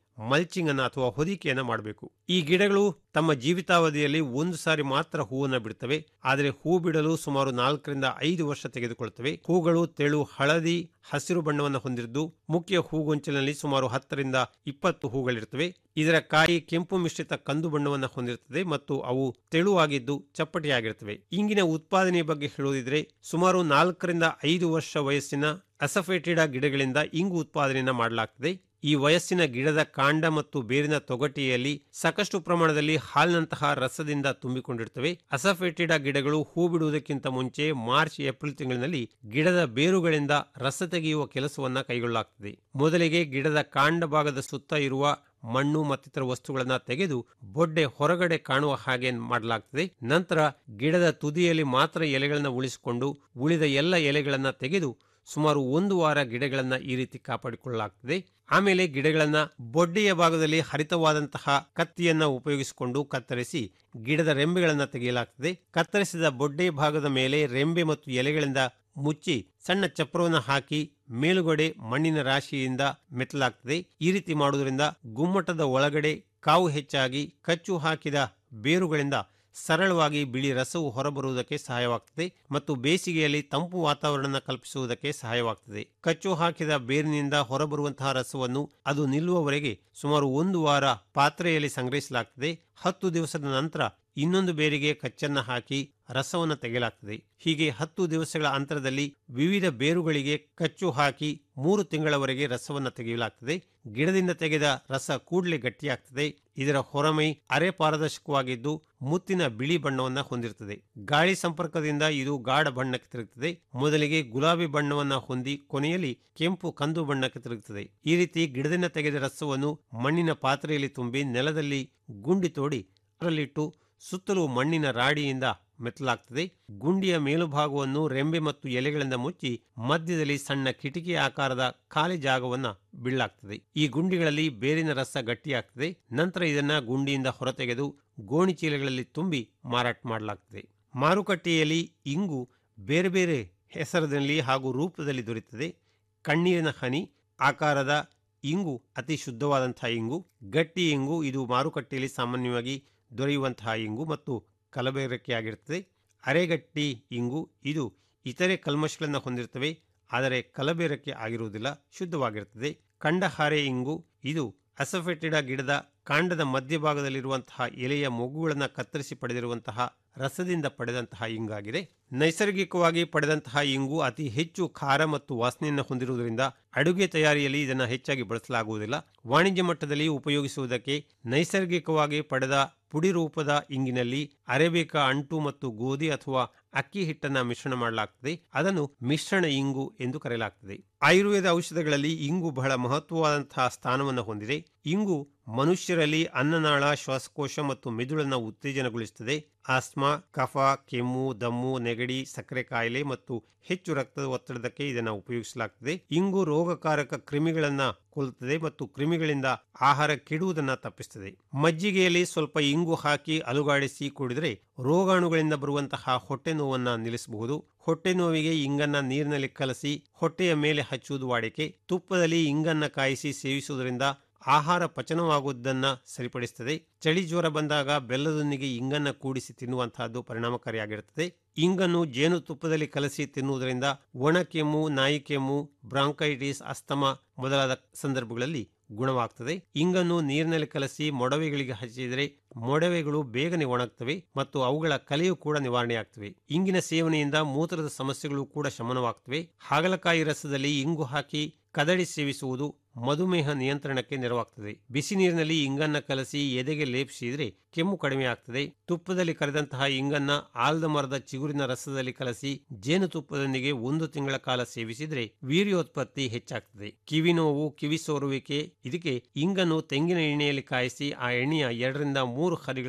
M: ಮಲ್ಚಿಂಗ್ ಅನ್ನ ಅಥವಾ ಹೊದಿಕೆಯನ್ನ ಮಾಡಬೇಕು ಈ ಗಿಡಗಳು ತಮ್ಮ ಜೀವಿತಾವಧಿಯಲ್ಲಿ ಒಂದು ಸಾರಿ ಮಾತ್ರ ಹೂವನ್ನ ಬಿಡ್ತವೆ ಆದರೆ ಹೂ ಬಿಡಲು ಸುಮಾರು ನಾಲ್ಕರಿಂದ ಐದು ವರ್ಷ ತೆಗೆದುಕೊಳ್ಳುತ್ತವೆ ಹೂಗಳು ತೆಳು ಹಳದಿ ಹಸಿರು ಬಣ್ಣವನ್ನು ಹೊಂದಿದ್ದು ಮುಖ್ಯ ಹೂಗೊಂಚಲಿನಲ್ಲಿ ಸುಮಾರು ಹತ್ತರಿಂದ ಇಪ್ಪತ್ತು ಹೂಗಳಿರ್ತವೆ ಇದರ ಕಾಯಿ ಕೆಂಪು ಮಿಶ್ರಿತ ಕಂದು ಬಣ್ಣವನ್ನು ಹೊಂದಿರುತ್ತದೆ ಮತ್ತು ಅವು ತೆಳುವಾಗಿದ್ದು ಚಪ್ಪಟೆಯಾಗಿರ್ತವೆ ಇಂಗಿನ ಉತ್ಪಾದನೆಯ ಬಗ್ಗೆ ಹೇಳುವುದಿದ್ರೆ ಸುಮಾರು ನಾಲ್ಕರಿಂದ ಐದು ವರ್ಷ ವಯಸ್ಸಿನ ಅಸಫೇಟಿಡಾ ಗಿಡಗಳಿಂದ ಇಂಗು ಉತ್ಪಾದನೆಯನ್ನು ಮಾಡಲಾಗ್ತದೆ ಈ ವಯಸ್ಸಿನ ಗಿಡದ ಕಾಂಡ ಮತ್ತು ಬೇರಿನ ತೊಗಟೆಯಲ್ಲಿ ಸಾಕಷ್ಟು ಪ್ರಮಾಣದಲ್ಲಿ ಹಾಲಿನಂತಹ ರಸದಿಂದ ತುಂಬಿಕೊಂಡಿರುತ್ತವೆ ಅಸಫೇಟಿಡಾ ಗಿಡಗಳು ಹೂ ಬಿಡುವುದಕ್ಕಿಂತ ಮುಂಚೆ ಮಾರ್ಚ್ ಏಪ್ರಿಲ್ ತಿಂಗಳಿನಲ್ಲಿ ಗಿಡದ ಬೇರುಗಳಿಂದ ರಸ ತೆಗೆಯುವ ಕೆಲಸವನ್ನ ಕೈಗೊಳ್ಳಲಾಗ್ತದೆ ಮೊದಲಿಗೆ ಗಿಡದ ಕಾಂಡ ಭಾಗದ ಸುತ್ತ ಇರುವ ಮಣ್ಣು ಮತ್ತಿತರ ವಸ್ತುಗಳನ್ನ ತೆಗೆದು ಬೊಡ್ಡೆ ಹೊರಗಡೆ ಕಾಣುವ ಹಾಗೆ ಮಾಡಲಾಗ್ತದೆ ನಂತರ ಗಿಡದ ತುದಿಯಲ್ಲಿ ಮಾತ್ರ ಎಲೆಗಳನ್ನ ಉಳಿಸಿಕೊಂಡು ಉಳಿದ ಎಲ್ಲ ಎಲೆಗಳನ್ನ ತೆಗೆದು ಸುಮಾರು ಒಂದು ವಾರ ಗಿಡಗಳನ್ನ ಈ ರೀತಿ ಕಾಪಾಡಿಕೊಳ್ಳಲಾಗ್ತದೆ ಆಮೇಲೆ ಗಿಡಗಳನ್ನ ಬೊಡ್ಡೆಯ ಭಾಗದಲ್ಲಿ ಹರಿತವಾದಂತಹ ಕತ್ತಿಯನ್ನ ಉಪಯೋಗಿಸಿಕೊಂಡು ಕತ್ತರಿಸಿ ಗಿಡದ ರೆಂಬೆಗಳನ್ನ ತೆಗೆಯಲಾಗ್ತದೆ ಕತ್ತರಿಸಿದ ಬೊಡ್ಡೆ ಭಾಗದ ಮೇಲೆ ರೆಂಬೆ ಮತ್ತು ಎಲೆಗಳಿಂದ ಮುಚ್ಚಿ ಸಣ್ಣ ಚಪ್ರವನ್ನು ಹಾಕಿ ಮೇಲುಗಡೆ ಮಣ್ಣಿನ ರಾಶಿಯಿಂದ ಮೆತ್ತಲಾಗ್ತದೆ ಈ ರೀತಿ ಮಾಡುವುದರಿಂದ ಗುಮ್ಮಟದ ಒಳಗಡೆ ಕಾವು ಹೆಚ್ಚಾಗಿ ಕಚ್ಚು ಹಾಕಿದ ಬೇರುಗಳಿಂದ ಸರಳವಾಗಿ ಬಿಳಿ ರಸವು ಹೊರಬರುವುದಕ್ಕೆ ಸಹಾಯವಾಗ್ತದೆ ಮತ್ತು ಬೇಸಿಗೆಯಲ್ಲಿ ತಂಪು ವಾತಾವರಣ ಕಲ್ಪಿಸುವುದಕ್ಕೆ ಸಹಾಯವಾಗ್ತದೆ ಕಚ್ಚು ಹಾಕಿದ ಬೇರಿನಿಂದ ಹೊರಬರುವಂತಹ ರಸವನ್ನು ಅದು ನಿಲ್ಲುವವರೆಗೆ ಸುಮಾರು ಒಂದು ವಾರ ಪಾತ್ರೆಯಲ್ಲಿ ಸಂಗ್ರಹಿಸಲಾಗ್ತದೆ ಹತ್ತು ದಿವಸದ ನಂತರ ಇನ್ನೊಂದು ಬೇರಿಗೆ ಕಚ್ಚನ್ನ ಹಾಕಿ ರಸವನ್ನು ತೆಗೆಯಲಾಗ್ತದೆ ಹೀಗೆ ಹತ್ತು ದಿವಸಗಳ ಅಂತರದಲ್ಲಿ ವಿವಿಧ ಬೇರುಗಳಿಗೆ ಕಚ್ಚು ಹಾಕಿ ಮೂರು ತಿಂಗಳವರೆಗೆ ರಸವನ್ನು ತೆಗೆಯಲಾಗ್ತದೆ ಗಿಡದಿಂದ ತೆಗೆದ ರಸ ಕೂಡಲೇ ಗಟ್ಟಿಯಾಗ್ತದೆ ಇದರ ಹೊರಮೈ ಅರೆ ಪಾರದರ್ಶಕವಾಗಿದ್ದು ಮುತ್ತಿನ ಬಿಳಿ ಬಣ್ಣವನ್ನ ಹೊಂದಿರುತ್ತದೆ ಗಾಳಿ ಸಂಪರ್ಕದಿಂದ ಇದು ಗಾಢ ಬಣ್ಣಕ್ಕೆ ತಿರುಗುತ್ತದೆ ಮೊದಲಿಗೆ ಗುಲಾಬಿ ಬಣ್ಣವನ್ನ ಹೊಂದಿ ಕೊನೆಯಲ್ಲಿ ಕೆಂಪು ಕಂದು ಬಣ್ಣಕ್ಕೆ ತಿರುಗುತ್ತದೆ ಈ ರೀತಿ ಗಿಡದಿಂದ ತೆಗೆದ ರಸವನ್ನು ಮಣ್ಣಿನ ಪಾತ್ರೆಯಲ್ಲಿ ತುಂಬಿ ನೆಲದಲ್ಲಿ ಗುಂಡಿ ತೋಡಿ ಅದರಲ್ಲಿಟ್ಟು ಸುತ್ತಲೂ ಮಣ್ಣಿನ ರಾಡಿಯಿಂದ ಮೆತ್ತಲಾಗ್ತದೆ ಗುಂಡಿಯ ಮೇಲುಭಾಗವನ್ನು ರೆಂಬೆ ಮತ್ತು ಎಲೆಗಳಿಂದ ಮುಚ್ಚಿ ಮಧ್ಯದಲ್ಲಿ ಸಣ್ಣ ಕಿಟಕಿ ಆಕಾರದ ಖಾಲಿ ಜಾಗವನ್ನ ಬಿಳ್ಳಾಗ್ತದೆ ಈ ಗುಂಡಿಗಳಲ್ಲಿ ಬೇರಿನ ರಸ ಗಟ್ಟಿಯಾಗ್ತದೆ ನಂತರ ಇದನ್ನ ಗುಂಡಿಯಿಂದ ಹೊರತೆಗೆದು ಗೋಣಿ ಚೀಲಗಳಲ್ಲಿ ತುಂಬಿ ಮಾರಾಟ ಮಾಡಲಾಗ್ತದೆ ಮಾರುಕಟ್ಟೆಯಲ್ಲಿ ಇಂಗು ಬೇರೆ ಬೇರೆ ಹೆಸರಿನಲ್ಲಿ ಹಾಗೂ ರೂಪದಲ್ಲಿ ದೊರೆಯುತ್ತದೆ ಕಣ್ಣೀರಿನ ಹನಿ ಆಕಾರದ ಇಂಗು ಅತಿ ಶುದ್ಧವಾದಂತಹ ಇಂಗು ಗಟ್ಟಿ ಇಂಗು ಇದು ಮಾರುಕಟ್ಟೆಯಲ್ಲಿ ಸಾಮಾನ್ಯವಾಗಿ ದೊರೆಯುವಂತಹ ಇಂಗು ಮತ್ತು ಕಲಬೆರಕೆಯಾಗಿರುತ್ತದೆ ಅರೆಗಟ್ಟಿ ಇಂಗು ಇದು ಇತರೆ ಕಲ್ಮಶಗಳನ್ನು ಹೊಂದಿರುತ್ತವೆ ಆದರೆ ಕಲಬೆರಕೆ ಆಗಿರುವುದಿಲ್ಲ ಶುದ್ಧವಾಗಿರುತ್ತದೆ ಕಂಡಹಾರೆ ಇಂಗು ಇದು ಅಸಫೆಟಿಡಾ ಗಿಡದ ಕಾಂಡದ ಮಧ್ಯಭಾಗದಲ್ಲಿರುವಂತಹ ಎಲೆಯ ಮೊಗ್ಗುಗಳನ್ನು ಕತ್ತರಿಸಿ ಪಡೆದಿರುವಂತಹ ರಸದಿಂದ ಪಡೆದಂತಹ ಇಂಗಾಗಿದೆ ನೈಸರ್ಗಿಕವಾಗಿ ಪಡೆದಂತಹ ಇಂಗು ಅತಿ ಹೆಚ್ಚು ಖಾರ ಮತ್ತು ವಾಸನೆಯನ್ನು ಹೊಂದಿರುವುದರಿಂದ ಅಡುಗೆ ತಯಾರಿಯಲ್ಲಿ ಇದನ್ನು ಹೆಚ್ಚಾಗಿ ಬಳಸಲಾಗುವುದಿಲ್ಲ ವಾಣಿಜ್ಯ ಮಟ್ಟದಲ್ಲಿ ಉಪಯೋಗಿಸುವುದಕ್ಕೆ ನೈಸರ್ಗಿಕವಾಗಿ ಪಡೆದ ಪುಡಿ ರೂಪದ ಇಂಗಿನಲ್ಲಿ ಅರೇಬಿಕಾ ಅಂಟು ಮತ್ತು ಗೋಧಿ ಅಥವಾ ಅಕ್ಕಿ ಹಿಟ್ಟನ್ನ ಮಿಶ್ರಣ ಮಾಡಲಾಗ್ತದೆ ಅದನ್ನು ಮಿಶ್ರಣ ಇಂಗು ಎಂದು ಕರೆಯಲಾಗ್ತದೆ ಆಯುರ್ವೇದ ಔಷಧಗಳಲ್ಲಿ ಇಂಗು ಬಹಳ ಮಹತ್ವವಾದಂತಹ ಸ್ಥಾನವನ್ನು ಹೊಂದಿದೆ ಇಂಗು ಮನುಷ್ಯರಲ್ಲಿ ಅನ್ನನಾಳ ಶ್ವಾಸಕೋಶ ಮತ್ತು ಮೆದುಳನ್ನು ಉತ್ತೇಜನಗೊಳಿಸುತ್ತದೆ ಆಸ್ಮಾ ಕಫ ಕೆಮ್ಮು ದಮ್ಮು ನೆಗಡಿ ಸಕ್ಕರೆ ಕಾಯಿಲೆ ಮತ್ತು ಹೆಚ್ಚು ರಕ್ತದ ಒತ್ತಡದಕ್ಕೆ ಇದನ್ನು ಉಪಯೋಗಿಸಲಾಗ್ತದೆ ಇಂಗು ರೋಗಕಾರಕ ಕ್ರಿಮಿಗಳನ್ನ ಕೊಲ್ಲುತ್ತದೆ ಮತ್ತು ಕ್ರಿಮಿಗಳಿಂದ ಆಹಾರ ಕೆಡುವುದನ್ನ ತಪ್ಪಿಸುತ್ತದೆ ಮಜ್ಜಿಗೆಯಲ್ಲಿ ಸ್ವಲ್ಪ ಇಂಗು ಹಾಕಿ ಅಲುಗಾಡಿಸಿ ಕುಡಿದರೆ ರೋಗಾಣುಗಳಿಂದ ಬರುವಂತಹ ಹೊಟ್ಟೆ ನೋವನ್ನ ನಿಲ್ಲಿಸಬಹುದು ಹೊಟ್ಟೆ ನೋವಿಗೆ ಇಂಗನ್ನ ನೀರಿನಲ್ಲಿ ಕಲಸಿ ಹೊಟ್ಟೆಯ ಮೇಲೆ ಹಚ್ಚುವುದು ವಾಡಿಕೆ ತುಪ್ಪದಲ್ಲಿ ಇಂಗನ್ನ ಕಾಯಿಸಿ ಸೇವಿಸುವುದರಿಂದ ಆಹಾರ ಪಚನವಾಗುವುದನ್ನ ಸರಿಪಡಿಸುತ್ತದೆ ಚಳಿ ಜ್ವರ ಬಂದಾಗ ಬೆಲ್ಲದೊಂದಿಗೆ ಇಂಗನ್ನ ಕೂಡಿಸಿ ತಿನ್ನುವಂತಹದ್ದು ಪರಿಣಾಮಕಾರಿಯಾಗಿರುತ್ತದೆ ಇಂಗನ್ನು ಜೇನುತುಪ್ಪದಲ್ಲಿ ಕಲಸಿ ತಿನ್ನುವುದರಿಂದ ಒಣ ಕೆಮ್ಮು ನಾಯಿ ಕೆಮ್ಮು ಬ್ರಾಂಕೈಟಿಸ್ ಅಸ್ತಮ ಮೊದಲಾದ ಸಂದರ್ಭಗಳಲ್ಲಿ ಗುಣವಾಗ್ತದೆ ಇಂಗನ್ನು ನೀರಿನಲ್ಲಿ ಕಲಸಿ ಮೊಡವೆಗಳಿಗೆ ಹಚ್ಚಿದರೆ ಮೊಡವೆಗಳು ಬೇಗನೆ ಒಣಗ್ತವೆ ಮತ್ತು ಅವುಗಳ ಕಲೆಯು ಕೂಡ ನಿವಾರಣೆಯಾಗ್ತವೆ ಇಂಗಿನ ಸೇವನೆಯಿಂದ ಮೂತ್ರದ ಸಮಸ್ಯೆಗಳು ಕೂಡ ಶಮನವಾಗ್ತವೆ ಹಾಗಲಕಾಯಿ ರಸದಲ್ಲಿ ಇಂಗು ಹಾಕಿ ಕದಡಿ ಸೇವಿಸುವುದು ಮಧುಮೇಹ ನಿಯಂತ್ರಣಕ್ಕೆ ನೆರವಾಗ್ತದೆ ಬಿಸಿ ನೀರಿನಲ್ಲಿ ಇಂಗನ್ನ ಕಲಸಿ ಎದೆಗೆ ಲೇಪಿಸಿದ್ರೆ ಕೆಮ್ಮು ಕಡಿಮೆ ಆಗ್ತದೆ ತುಪ್ಪದಲ್ಲಿ ಕರೆದಂತಹ ಇಂಗನ್ನ ಆಲ್ದ ಮರದ ಚಿಗುರಿನ ರಸದಲ್ಲಿ ಕಲಸಿ ಜೇನುತುಪ್ಪದೊಂದಿಗೆ ಒಂದು ತಿಂಗಳ ಕಾಲ ಸೇವಿಸಿದ್ರೆ ವೀರ್ಯೋತ್ಪತ್ತಿ ಹೆಚ್ಚಾಗ್ತದೆ ಕಿವಿ ನೋವು ಕಿವಿ ಸೋರುವಿಕೆ ಇದಕ್ಕೆ ಇಂಗನ್ನು ತೆಂಗಿನ ಎಣ್ಣೆಯಲ್ಲಿ ಕಾಯಿಸಿ ಆ ಎಣ್ಣೆಯ ಎರಡರಿಂದ ಮೂರು ಹರಿಗಳನ್ನ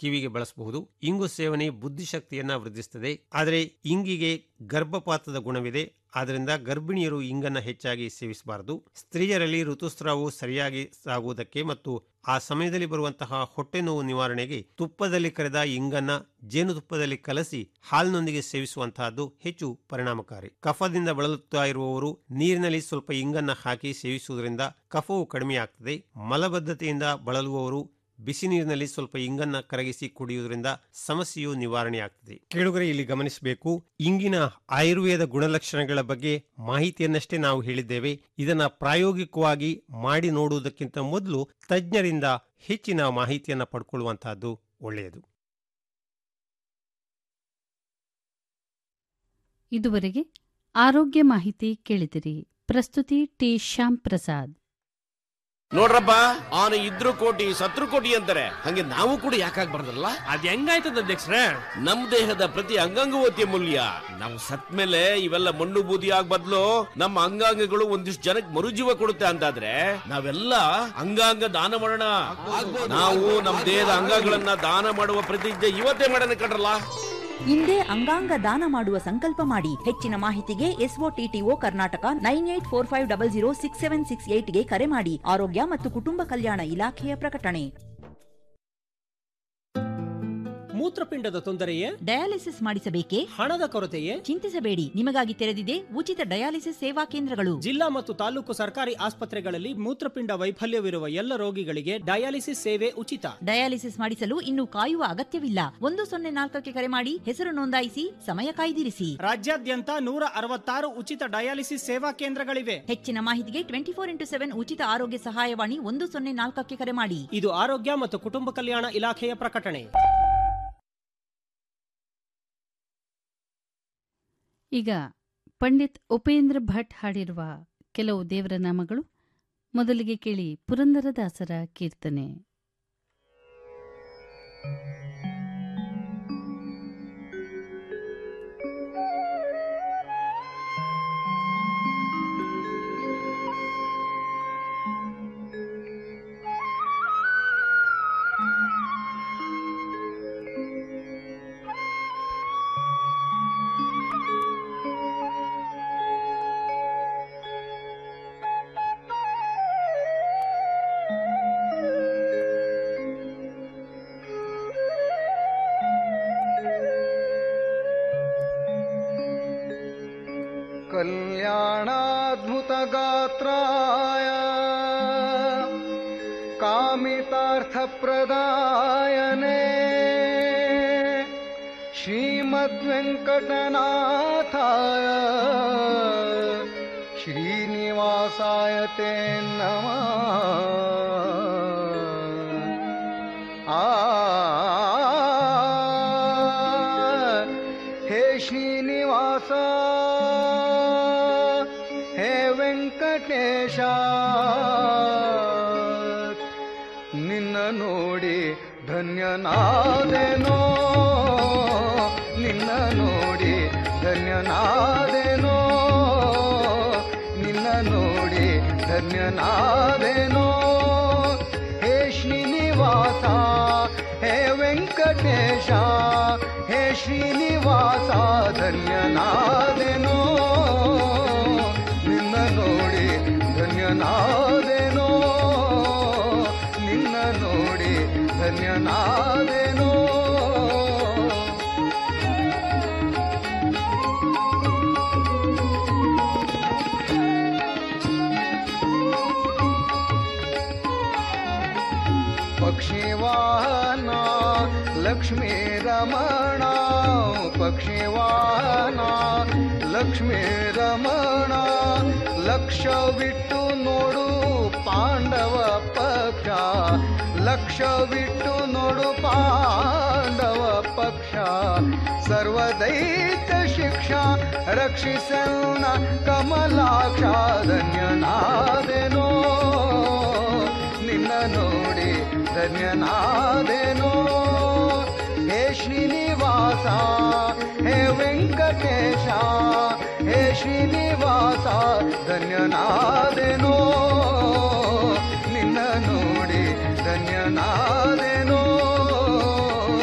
M: ಕಿವಿಗೆ ಬಳಸಬಹುದು ಇಂಗು ಸೇವನೆ ಬುದ್ಧಿಶಕ್ತಿಯನ್ನ ವೃದ್ಧಿಸುತ್ತದೆ ಆದರೆ ಇಂಗಿಗೆ ಗರ್ಭಪಾತದ ಗುಣವಿದೆ ಆದ್ದರಿಂದ ಗರ್ಭಿಣಿಯರು ಇಂಗನ್ನ ಹೆಚ್ಚಾಗಿ ಸೇವಿಸಬಾರದು ಸ್ತ್ರೀಯರಲ್ಲಿ ಋತುಸ್ರಾವವು ಸರಿಯಾಗಿ ಸಾಗುವುದಕ್ಕೆ ಮತ್ತು ಆ ಸಮಯದಲ್ಲಿ ಬರುವಂತಹ ಹೊಟ್ಟೆ ನೋವು ನಿವಾರಣೆಗೆ ತುಪ್ಪದಲ್ಲಿ ಕರೆದ ಇಂಗನ್ನ ಜೇನುತುಪ್ಪದಲ್ಲಿ ಕಲಸಿ ಹಾಲಿನೊಂದಿಗೆ ಸೇವಿಸುವಂತಹದ್ದು ಹೆಚ್ಚು ಪರಿಣಾಮಕಾರಿ ಕಫದಿಂದ ಬಳಲುತ್ತಾ ಇರುವವರು ನೀರಿನಲ್ಲಿ ಸ್ವಲ್ಪ ಇಂಗನ್ನ ಹಾಕಿ ಸೇವಿಸುವುದರಿಂದ ಕಫವು ಕಡಿಮೆಯಾಗ್ತದೆ ಮಲಬದ್ಧತೆಯಿಂದ ಬಳಲುವವರು ಬಿಸಿ ನೀರಿನಲ್ಲಿ ಸ್ವಲ್ಪ ಇಂಗನ್ನ ಕರಗಿಸಿ ಕುಡಿಯುವುದರಿಂದ ಸಮಸ್ಯೆಯು ನಿವಾರಣೆಯಾಗ್ತದೆ ಕೇಳುಗರೆ ಇಲ್ಲಿ ಗಮನಿಸಬೇಕು ಇಂಗಿನ ಆಯುರ್ವೇದ ಗುಣಲಕ್ಷಣಗಳ ಬಗ್ಗೆ ಮಾಹಿತಿಯನ್ನಷ್ಟೇ ನಾವು ಹೇಳಿದ್ದೇವೆ ಇದನ್ನ ಪ್ರಾಯೋಗಿಕವಾಗಿ ಮಾಡಿ ನೋಡುವುದಕ್ಕಿಂತ ಮೊದಲು ತಜ್ಞರಿಂದ ಹೆಚ್ಚಿನ ಮಾಹಿತಿಯನ್ನ ಪಡ್ಕೊಳ್ಳುವಂತಹದ್ದು ಒಳ್ಳೆಯದು
B: ಇದುವರೆಗೆ ಆರೋಗ್ಯ ಮಾಹಿತಿ ಕೇಳಿದಿರಿ ಪ್ರಸ್ತುತಿ ಟಿ ಶ್ಯಾಮ್ ಪ್ರಸಾದ್
O: ನೋಡ್ರಪ್ಪ ಅವನು ಇದ್ರು ಕೋಟಿ ಸತ್ರು ಕೋಟಿ ಅಂತಾರೆ ಹಂಗೆ ನಾವು ಕೂಡ ಯಾಕಾಗ್ಬಾರ್ದಲ್ಲ
P: ಅದ್ ಹೆಂಗಾಯ್ತದ ಅಧ್ಯಕ್ಷರೇ
O: ನಮ್ ದೇಹದ ಪ್ರತಿ ಅಂಗಾಂಗವೂ ಅತಿ ಅಮೂಲ್ಯ ನಾವು ಸತ್ ಮೇಲೆ ಇವೆಲ್ಲ ಮಣ್ಣು ಬೂದಿ ಆಗ್ ಬದ್ಲು ನಮ್ಮ ಅಂಗಾಂಗಗಳು ಒಂದಿಷ್ಟು ಜನಕ್ಕೆ ಮರುಜೀವ ಕೊಡುತ್ತೆ ಅಂತಾದ್ರೆ ನಾವೆಲ್ಲ ಅಂಗಾಂಗ ದಾನ ಮಾಡೋಣ ನಾವು ನಮ್ ದೇಹದ ಅಂಗಗಳನ್ನ ದಾನ ಮಾಡುವ ಪ್ರತಿಜ್ಞೆ ಇವತ್ತೇ ಮಾಡೋಣ ಕಣ್ರಲ್ಲ
Q: ಹಿಂದೆ ಅಂಗಾಂಗ ದಾನ ಮಾಡುವ ಸಂಕಲ್ಪ ಮಾಡಿ ಹೆಚ್ಚಿನ ಮಾಹಿತಿಗೆ SOTTO Karnataka nine eight four five double zero six seven six ಏಟ್ಗೆ ಕರೆ ಮಾಡಿ ಆರೋಗ್ಯ ಮತ್ತು ಕುಟುಂಬ ಕಲ್ಯಾಣ ಇಲಾಖೆಯ ಪ್ರಕಟಣೆ
P: ಮೂತ್ರಪಿಂಡದ ತೊಂದರೆಯೇ
Q: ಡಯಾಲಿಸಿಸ್ ಮಾಡಿಸಬೇಕೇ
P: ಹಣದ ಕೊರತೆಯೇ
Q: ಚಿಂತಿಸಬೇಡಿ ನಿಮಗಾಗಿ ತೆರೆದಿದೆ ಉಚಿತ ಡಯಾಲಿಸಿಸ್ ಸೇವಾ ಕೇಂದ್ರಗಳು
P: ಜಿಲ್ಲಾ ಮತ್ತು ತಾಲೂಕು ಸರ್ಕಾರಿ ಆಸ್ಪತ್ರೆಗಳಲ್ಲಿ ಮೂತ್ರಪಿಂಡ ವೈಫಲ್ಯವಿರುವ ಎಲ್ಲ ರೋಗಿಗಳಿಗೆ ಡಯಾಲಿಸಿಸ್ ಸೇವೆ ಉಚಿತ
Q: ಡಯಾಲಿಸಿಸ್ ಮಾಡಿಸಲು ಇನ್ನು ಕಾಯುವ ಅಗತ್ಯವಿಲ್ಲ ಒಂದು ಸೊನ್ನೆ ನಾಲ್ಕಕ್ಕೆ ಕರೆ ಮಾಡಿ ಹೆಸರು ನೋಂದಾಯಿಸಿ ಸಮಯ ಕಾಯ್ದಿರಿಸಿ
P: ರಾಜ್ಯಾದ್ಯಂತ ನೂರ ಅರವತ್ತಾರು ಉಚಿತ ಡಯಾಲಿಸಿಸ್ ಸೇವಾ ಕೇಂದ್ರಗಳಿವೆ
Q: ಹೆಚ್ಚಿನ ಮಾಹಿತಿಗೆ ಟ್ವೆಂಟಿ ಫೋರ್ ಇಂಟು ಸೆವೆನ್ ಉಚಿತ ಆರೋಗ್ಯ ಸಹಾಯವಾಣಿ ಒಂದು ಸೊನ್ನೆ ನಾಲ್ಕಕ್ಕೆ ಕರೆ ಮಾಡಿ
P: ಇದು ಆರೋಗ್ಯ ಮತ್ತು ಕುಟುಂಬ ಕಲ್ಯಾಣ ಇಲಾಖೆಯ ಪ್ರಕಟಣೆ
B: ಈಗ ಪಂಡಿತ್ ಉಪೇಂದ್ರ ಭಟ್ ಹಾಡಿರುವ ಕೆಲವು ದೇವರ ನಾಮಗಳು ಮೊದಲಿಗೆ ಕೇಳಿ ಪುರಂದರದಾಸರ ಕೀರ್ತನೆ
R: कल्याणाद्भुतगात्राय कामितार्थप्रदायने श्रीमद्वेङ्कटनाथाय श्रीनिवासाय ते नमः आ हे श्रीनिवास हे ವೆಂಕಟೇಶ ನಿನ್ನ ನೋಡಿ ಧನ್ಯನಾದೆನೋ ನಿನ್ನ ನೋಡಿ ಧನ್ಯನಾದೆನೋ ನಿನ್ನ ನೋಡಿ ಧನ್ಯನಾದೆನೋ ಹೇ ಶ್ರೀನಿವಾಸ ಹೇ ವೆಂಕಟೇಶ ಹೇ ಶ್ರೀನಿವಾಸ ಧನ್ಯನಾದೆನೋ ನಿನ್ನ ನೋಡಿ ಧನ್ಯನಾದೆನೋ ನಿನ್ನ ನೋಡಿ ಧನ್ಯನಾದೆನೋ ಪಕ್ಷಿವಾಹನ ಲಕ್ಷ್ಮೀ ರಮಣ ಪಕ್ಷಿವಾಹನ ಲಕ್ಷ್ಮೀ ರಮಣ ಲಕ್ಷವಿಟ್ಟು ನೋಡು ಪಾಂಡವ ಪಕ್ಷ ಲಕ್ಷವಿಟ್ಟು ನೋಡು ಪಾಂಡವ ಪಕ್ಷ ಸರ್ವದೈತ ಶಿಕ್ಷಾ ರಕ್ಷಿಸನ್ನ ಕಮಲಾಕ್ಷ ಧನ್ಯನಾದೆನೋ ನಿನ್ನ ನೋಡಿ ಧನ್ಯನಾದೆನೋ ಹೇ ಶ್ರೀನಿವಾಸ ಹೇ ವೆಂಕಟೇಶ ಹೇ ಶ್ರೀನಿವಾಸ ಧನ್ಯನಾದೆನೋ ನಿನ್ನ ನೋಡಿ ಧನ್ಯನಾದೆನೋ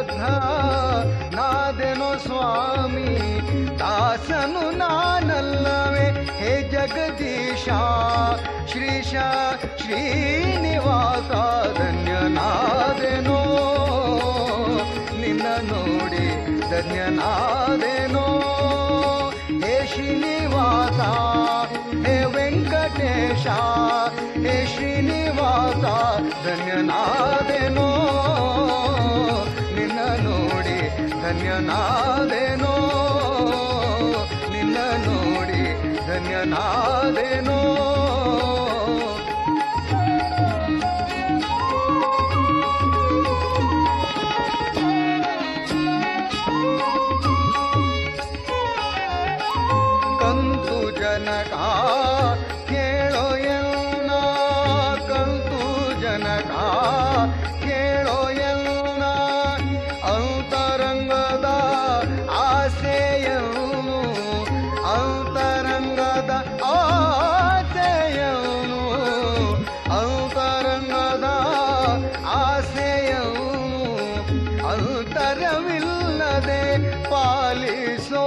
R: ಬದ್ಧ ನಾದೆನೋ ಸ್ವಾಮಿ ದಾಸನು ನಾನಲ್ಲವೇ ಹೇ ಜಗದೀಶ ಶ್ರೀಶ ಶ್ರೀನಿವಾಸ ಧನ್ಯನಾದೆನೋ ನಿನ್ನ ನೋಡಿ ಧನ್ಯನಾದೆನೋ ಹೇ ಶ್ರೀನಿವಾಸ ಹೇ ವೆಂಕಟೇಶ ಹೇ ಶ್ರೀನಿವಾಸ ಧನ್ಯನಾದೆನೋ ನಿನ್ನ ನೋಡಿ ಧನ್ಯನಾದೆನೋ ನಿನ್ನ ನೋಡಿ ಧನ್ಯನಾದೆನೋ ಕಂತು ಜನಕ ಕೇಳೋ ಎನ್ನ ಕಂತು ಜನಕ ಕೇಳೋ ಎನ್ನ ಅಂತರಂಗದ ಆಸೆಯನ್ನು ಅಂತರಂಗದ ಆಸೆಯನ್ನು ಅಂತರಂಗದ ಆಸೆಯನ್ನು ಅಂತರವಿಲ್ಲದೆ ಪಾಲಿಸೋ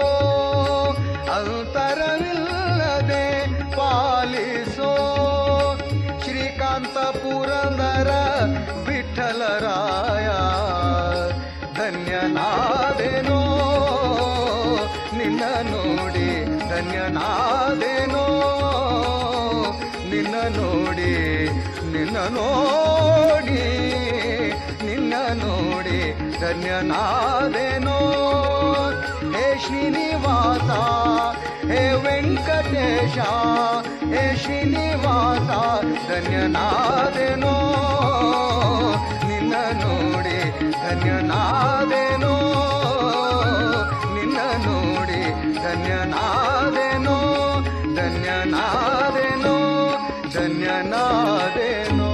R: ಅಂತರವಿಲ್ಲದೆ ಪಾಲಿಸೋ ಶ್ರೀಕಾಂತ ಪುರಂದರ ವಿಠಲರಾಯ ಧನ್ಯನಾದೆನೋ ನಿನ್ನ ನೋಡಿ ಧನ್ಯನಾದೆನೋ ನಿನ್ನ ನೋಡಿ ನಿನ್ನ ನೋಡಿ ನಿನ್ನ ನೋಡಿ ಧನ್ಯನಾದೆನೋ ಹೇ ಶ್ರೀನಿವಾಸ ಹೇ ವೆಂಕಟೇಶ ಹೇ ಶ್ರೀನಿವಾಸ ಧನ್ಯನಾದೆನೋ ನಿನ್ನ ನೋಡಿ ಧನ್ಯನಾದೆನೋ ನಿನ್ನ ನೋಡಿ ಧನ್ಯನಾದೆನೋ ಧನ್ಯನಾದೆನೋ ಧನ್ಯನಾದೆನೋ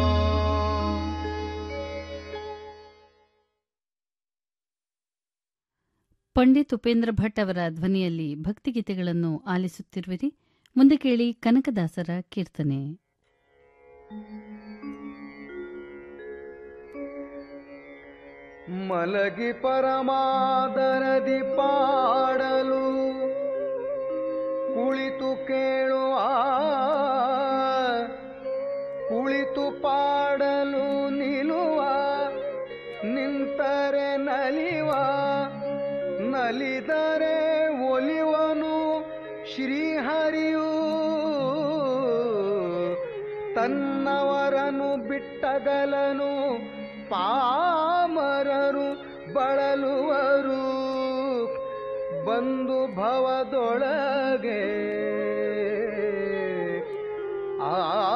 B: ಪಂಡಿತ್ ಉಪೇಂದ್ರ ಭಟ್ ಅವರ ಧ್ವನಿಯಲ್ಲಿ ಭಕ್ತಿಗೀತೆಗಳನ್ನು ಆಲಿಸುತ್ತಿರುವಿರಿ ಮುಂದೆ ಕೇಳಿ ಕನಕದಾಸರ ಕೀರ್ತನೆ
R: ಮಲಗಿ ಪರಮಾದರದಿ ಪಾಡಲು ಕುಳಿತು ಕೇಳುವ ಕುಳಿತು ಪಾಡಲು ನಿಲ್ಲುವ ನಿಂತರೆ ನಲಿವ ನಲಿದರೆ ಒಲಿವನು ಶ್ರೀಹರಿಯು ತನ್ನವರನು ಬಿಟ್ಟಗಲನು ಪಾಮರರು ಬಳಲುವರು ಬಂದು ಭವದೊಳಗೆ ಆ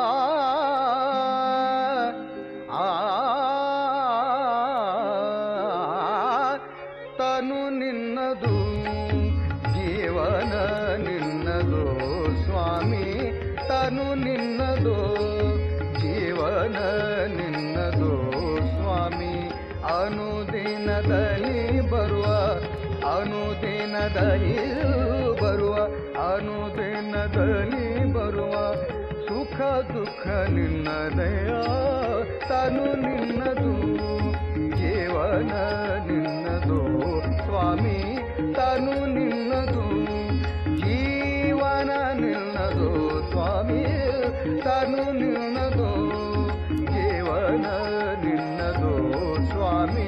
R: ಆ ತನು ನಿನ್ನದು ಜೀವನ ನಿನ್ನದು ಸ್ವಾಮಿ ತನು ನಿನ್ನದು ಜೀವನ ನಿನ್ನದು ಸ್ವಾಮಿ ಅನುದಿನದಲ್ಲಿ ಬರುವ ಅನುದಿನದಲ್ಲಿ ಬರುವ ಅನುದಿನದಲ್ಲಿ ಬರುವ ಸುಖ ದುಃಖ ನಿನ್ನದಯ ತನು ನಿನ್ನದು ಜೀವನ ನಿನ್ನದು ಸ್ವಾಮಿ ತನು ನಿನ್ನದು ಜೀವನ ನಿನ್ನದು ಸ್ವಾಮಿ ತನು ನಿನ್ನದು ಜೀವನ ನಿನ್ನದು ಸ್ವಾಮಿ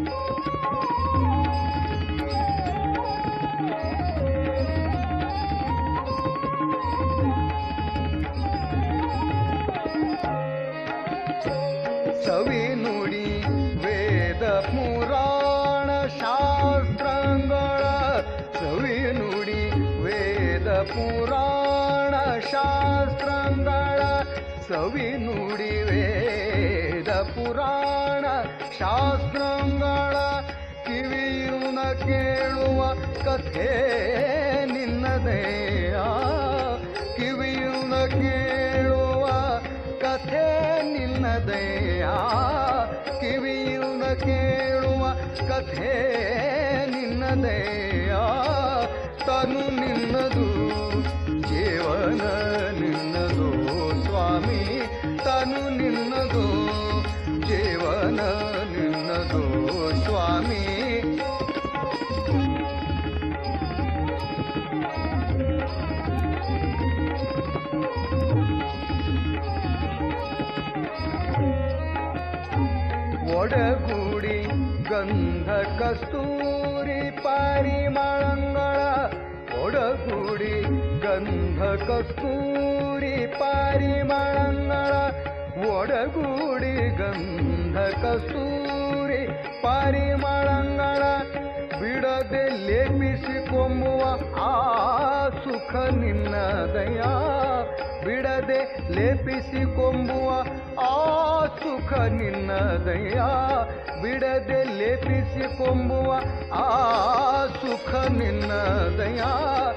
R: ಸವಿ ನುಡಿ ವೇದ ಪುರಾಣ ಶಾಸ್ತ್ರಗಳ ಸವಿ ನುಡಿ ವೇದ ಪುರಾಣ ಶಾಸ್ತ್ರಗಳ ಸವಿ ನುಡಿ ವೇದ ಪುರಾಣ ಶಾಸ್ತ್ರಗಳ ಕಿವಿಯುನ ಕೇಳುವ ಕಥೆ ನಿನ್ನದೆಯ ಕಿವಿಯುನ ಕೇಳುವ ಕಥೆ ನಿನ್ನದೆಯ ಕಿವಿಯುನ ಕೇಳುವ ಕಥೆ ನಿನ್ನದೆಯ ತನು ನಿನ್ನದು ಜೀವನ ನಿನ್ನದು ಸ್ವಾಮಿ ತನು ನಿನ್ನದು ಜೀವನ ನಿನ್ನದು ಸ್ವಾಮಿ ಒಡಗೂಡಿ ಗಂಧ ಕಸ್ತೂರಿ ಪಾರಿಮಳಂಗಳ ಒಡಗೂಡಿ ಗಂಧ ಕಸ್ತೂರಿ ಪಾರಿಮಳಂಗಳ ಒಡಗೂಡಿ ಗಂಧ ಕಸ್ತೂರಿ ಪರಿಮಳಂಗಳ ಬಿಡದೆ ಲೇಪಿಸಿಕೊಂಬುವ ಆ ಸುಖ ನಿನ್ನದಯ ಬಿಡದೆ ಲೇಪಿಸಿಕೊಂಬುವ ಆ ಸುಖ ನಿನ್ನದಯ ಬಿಡದೆ ಲೇಪಿಸಿಕೊಂಬುವ ಆ ಸುಖ ನಿನ್ನದಯ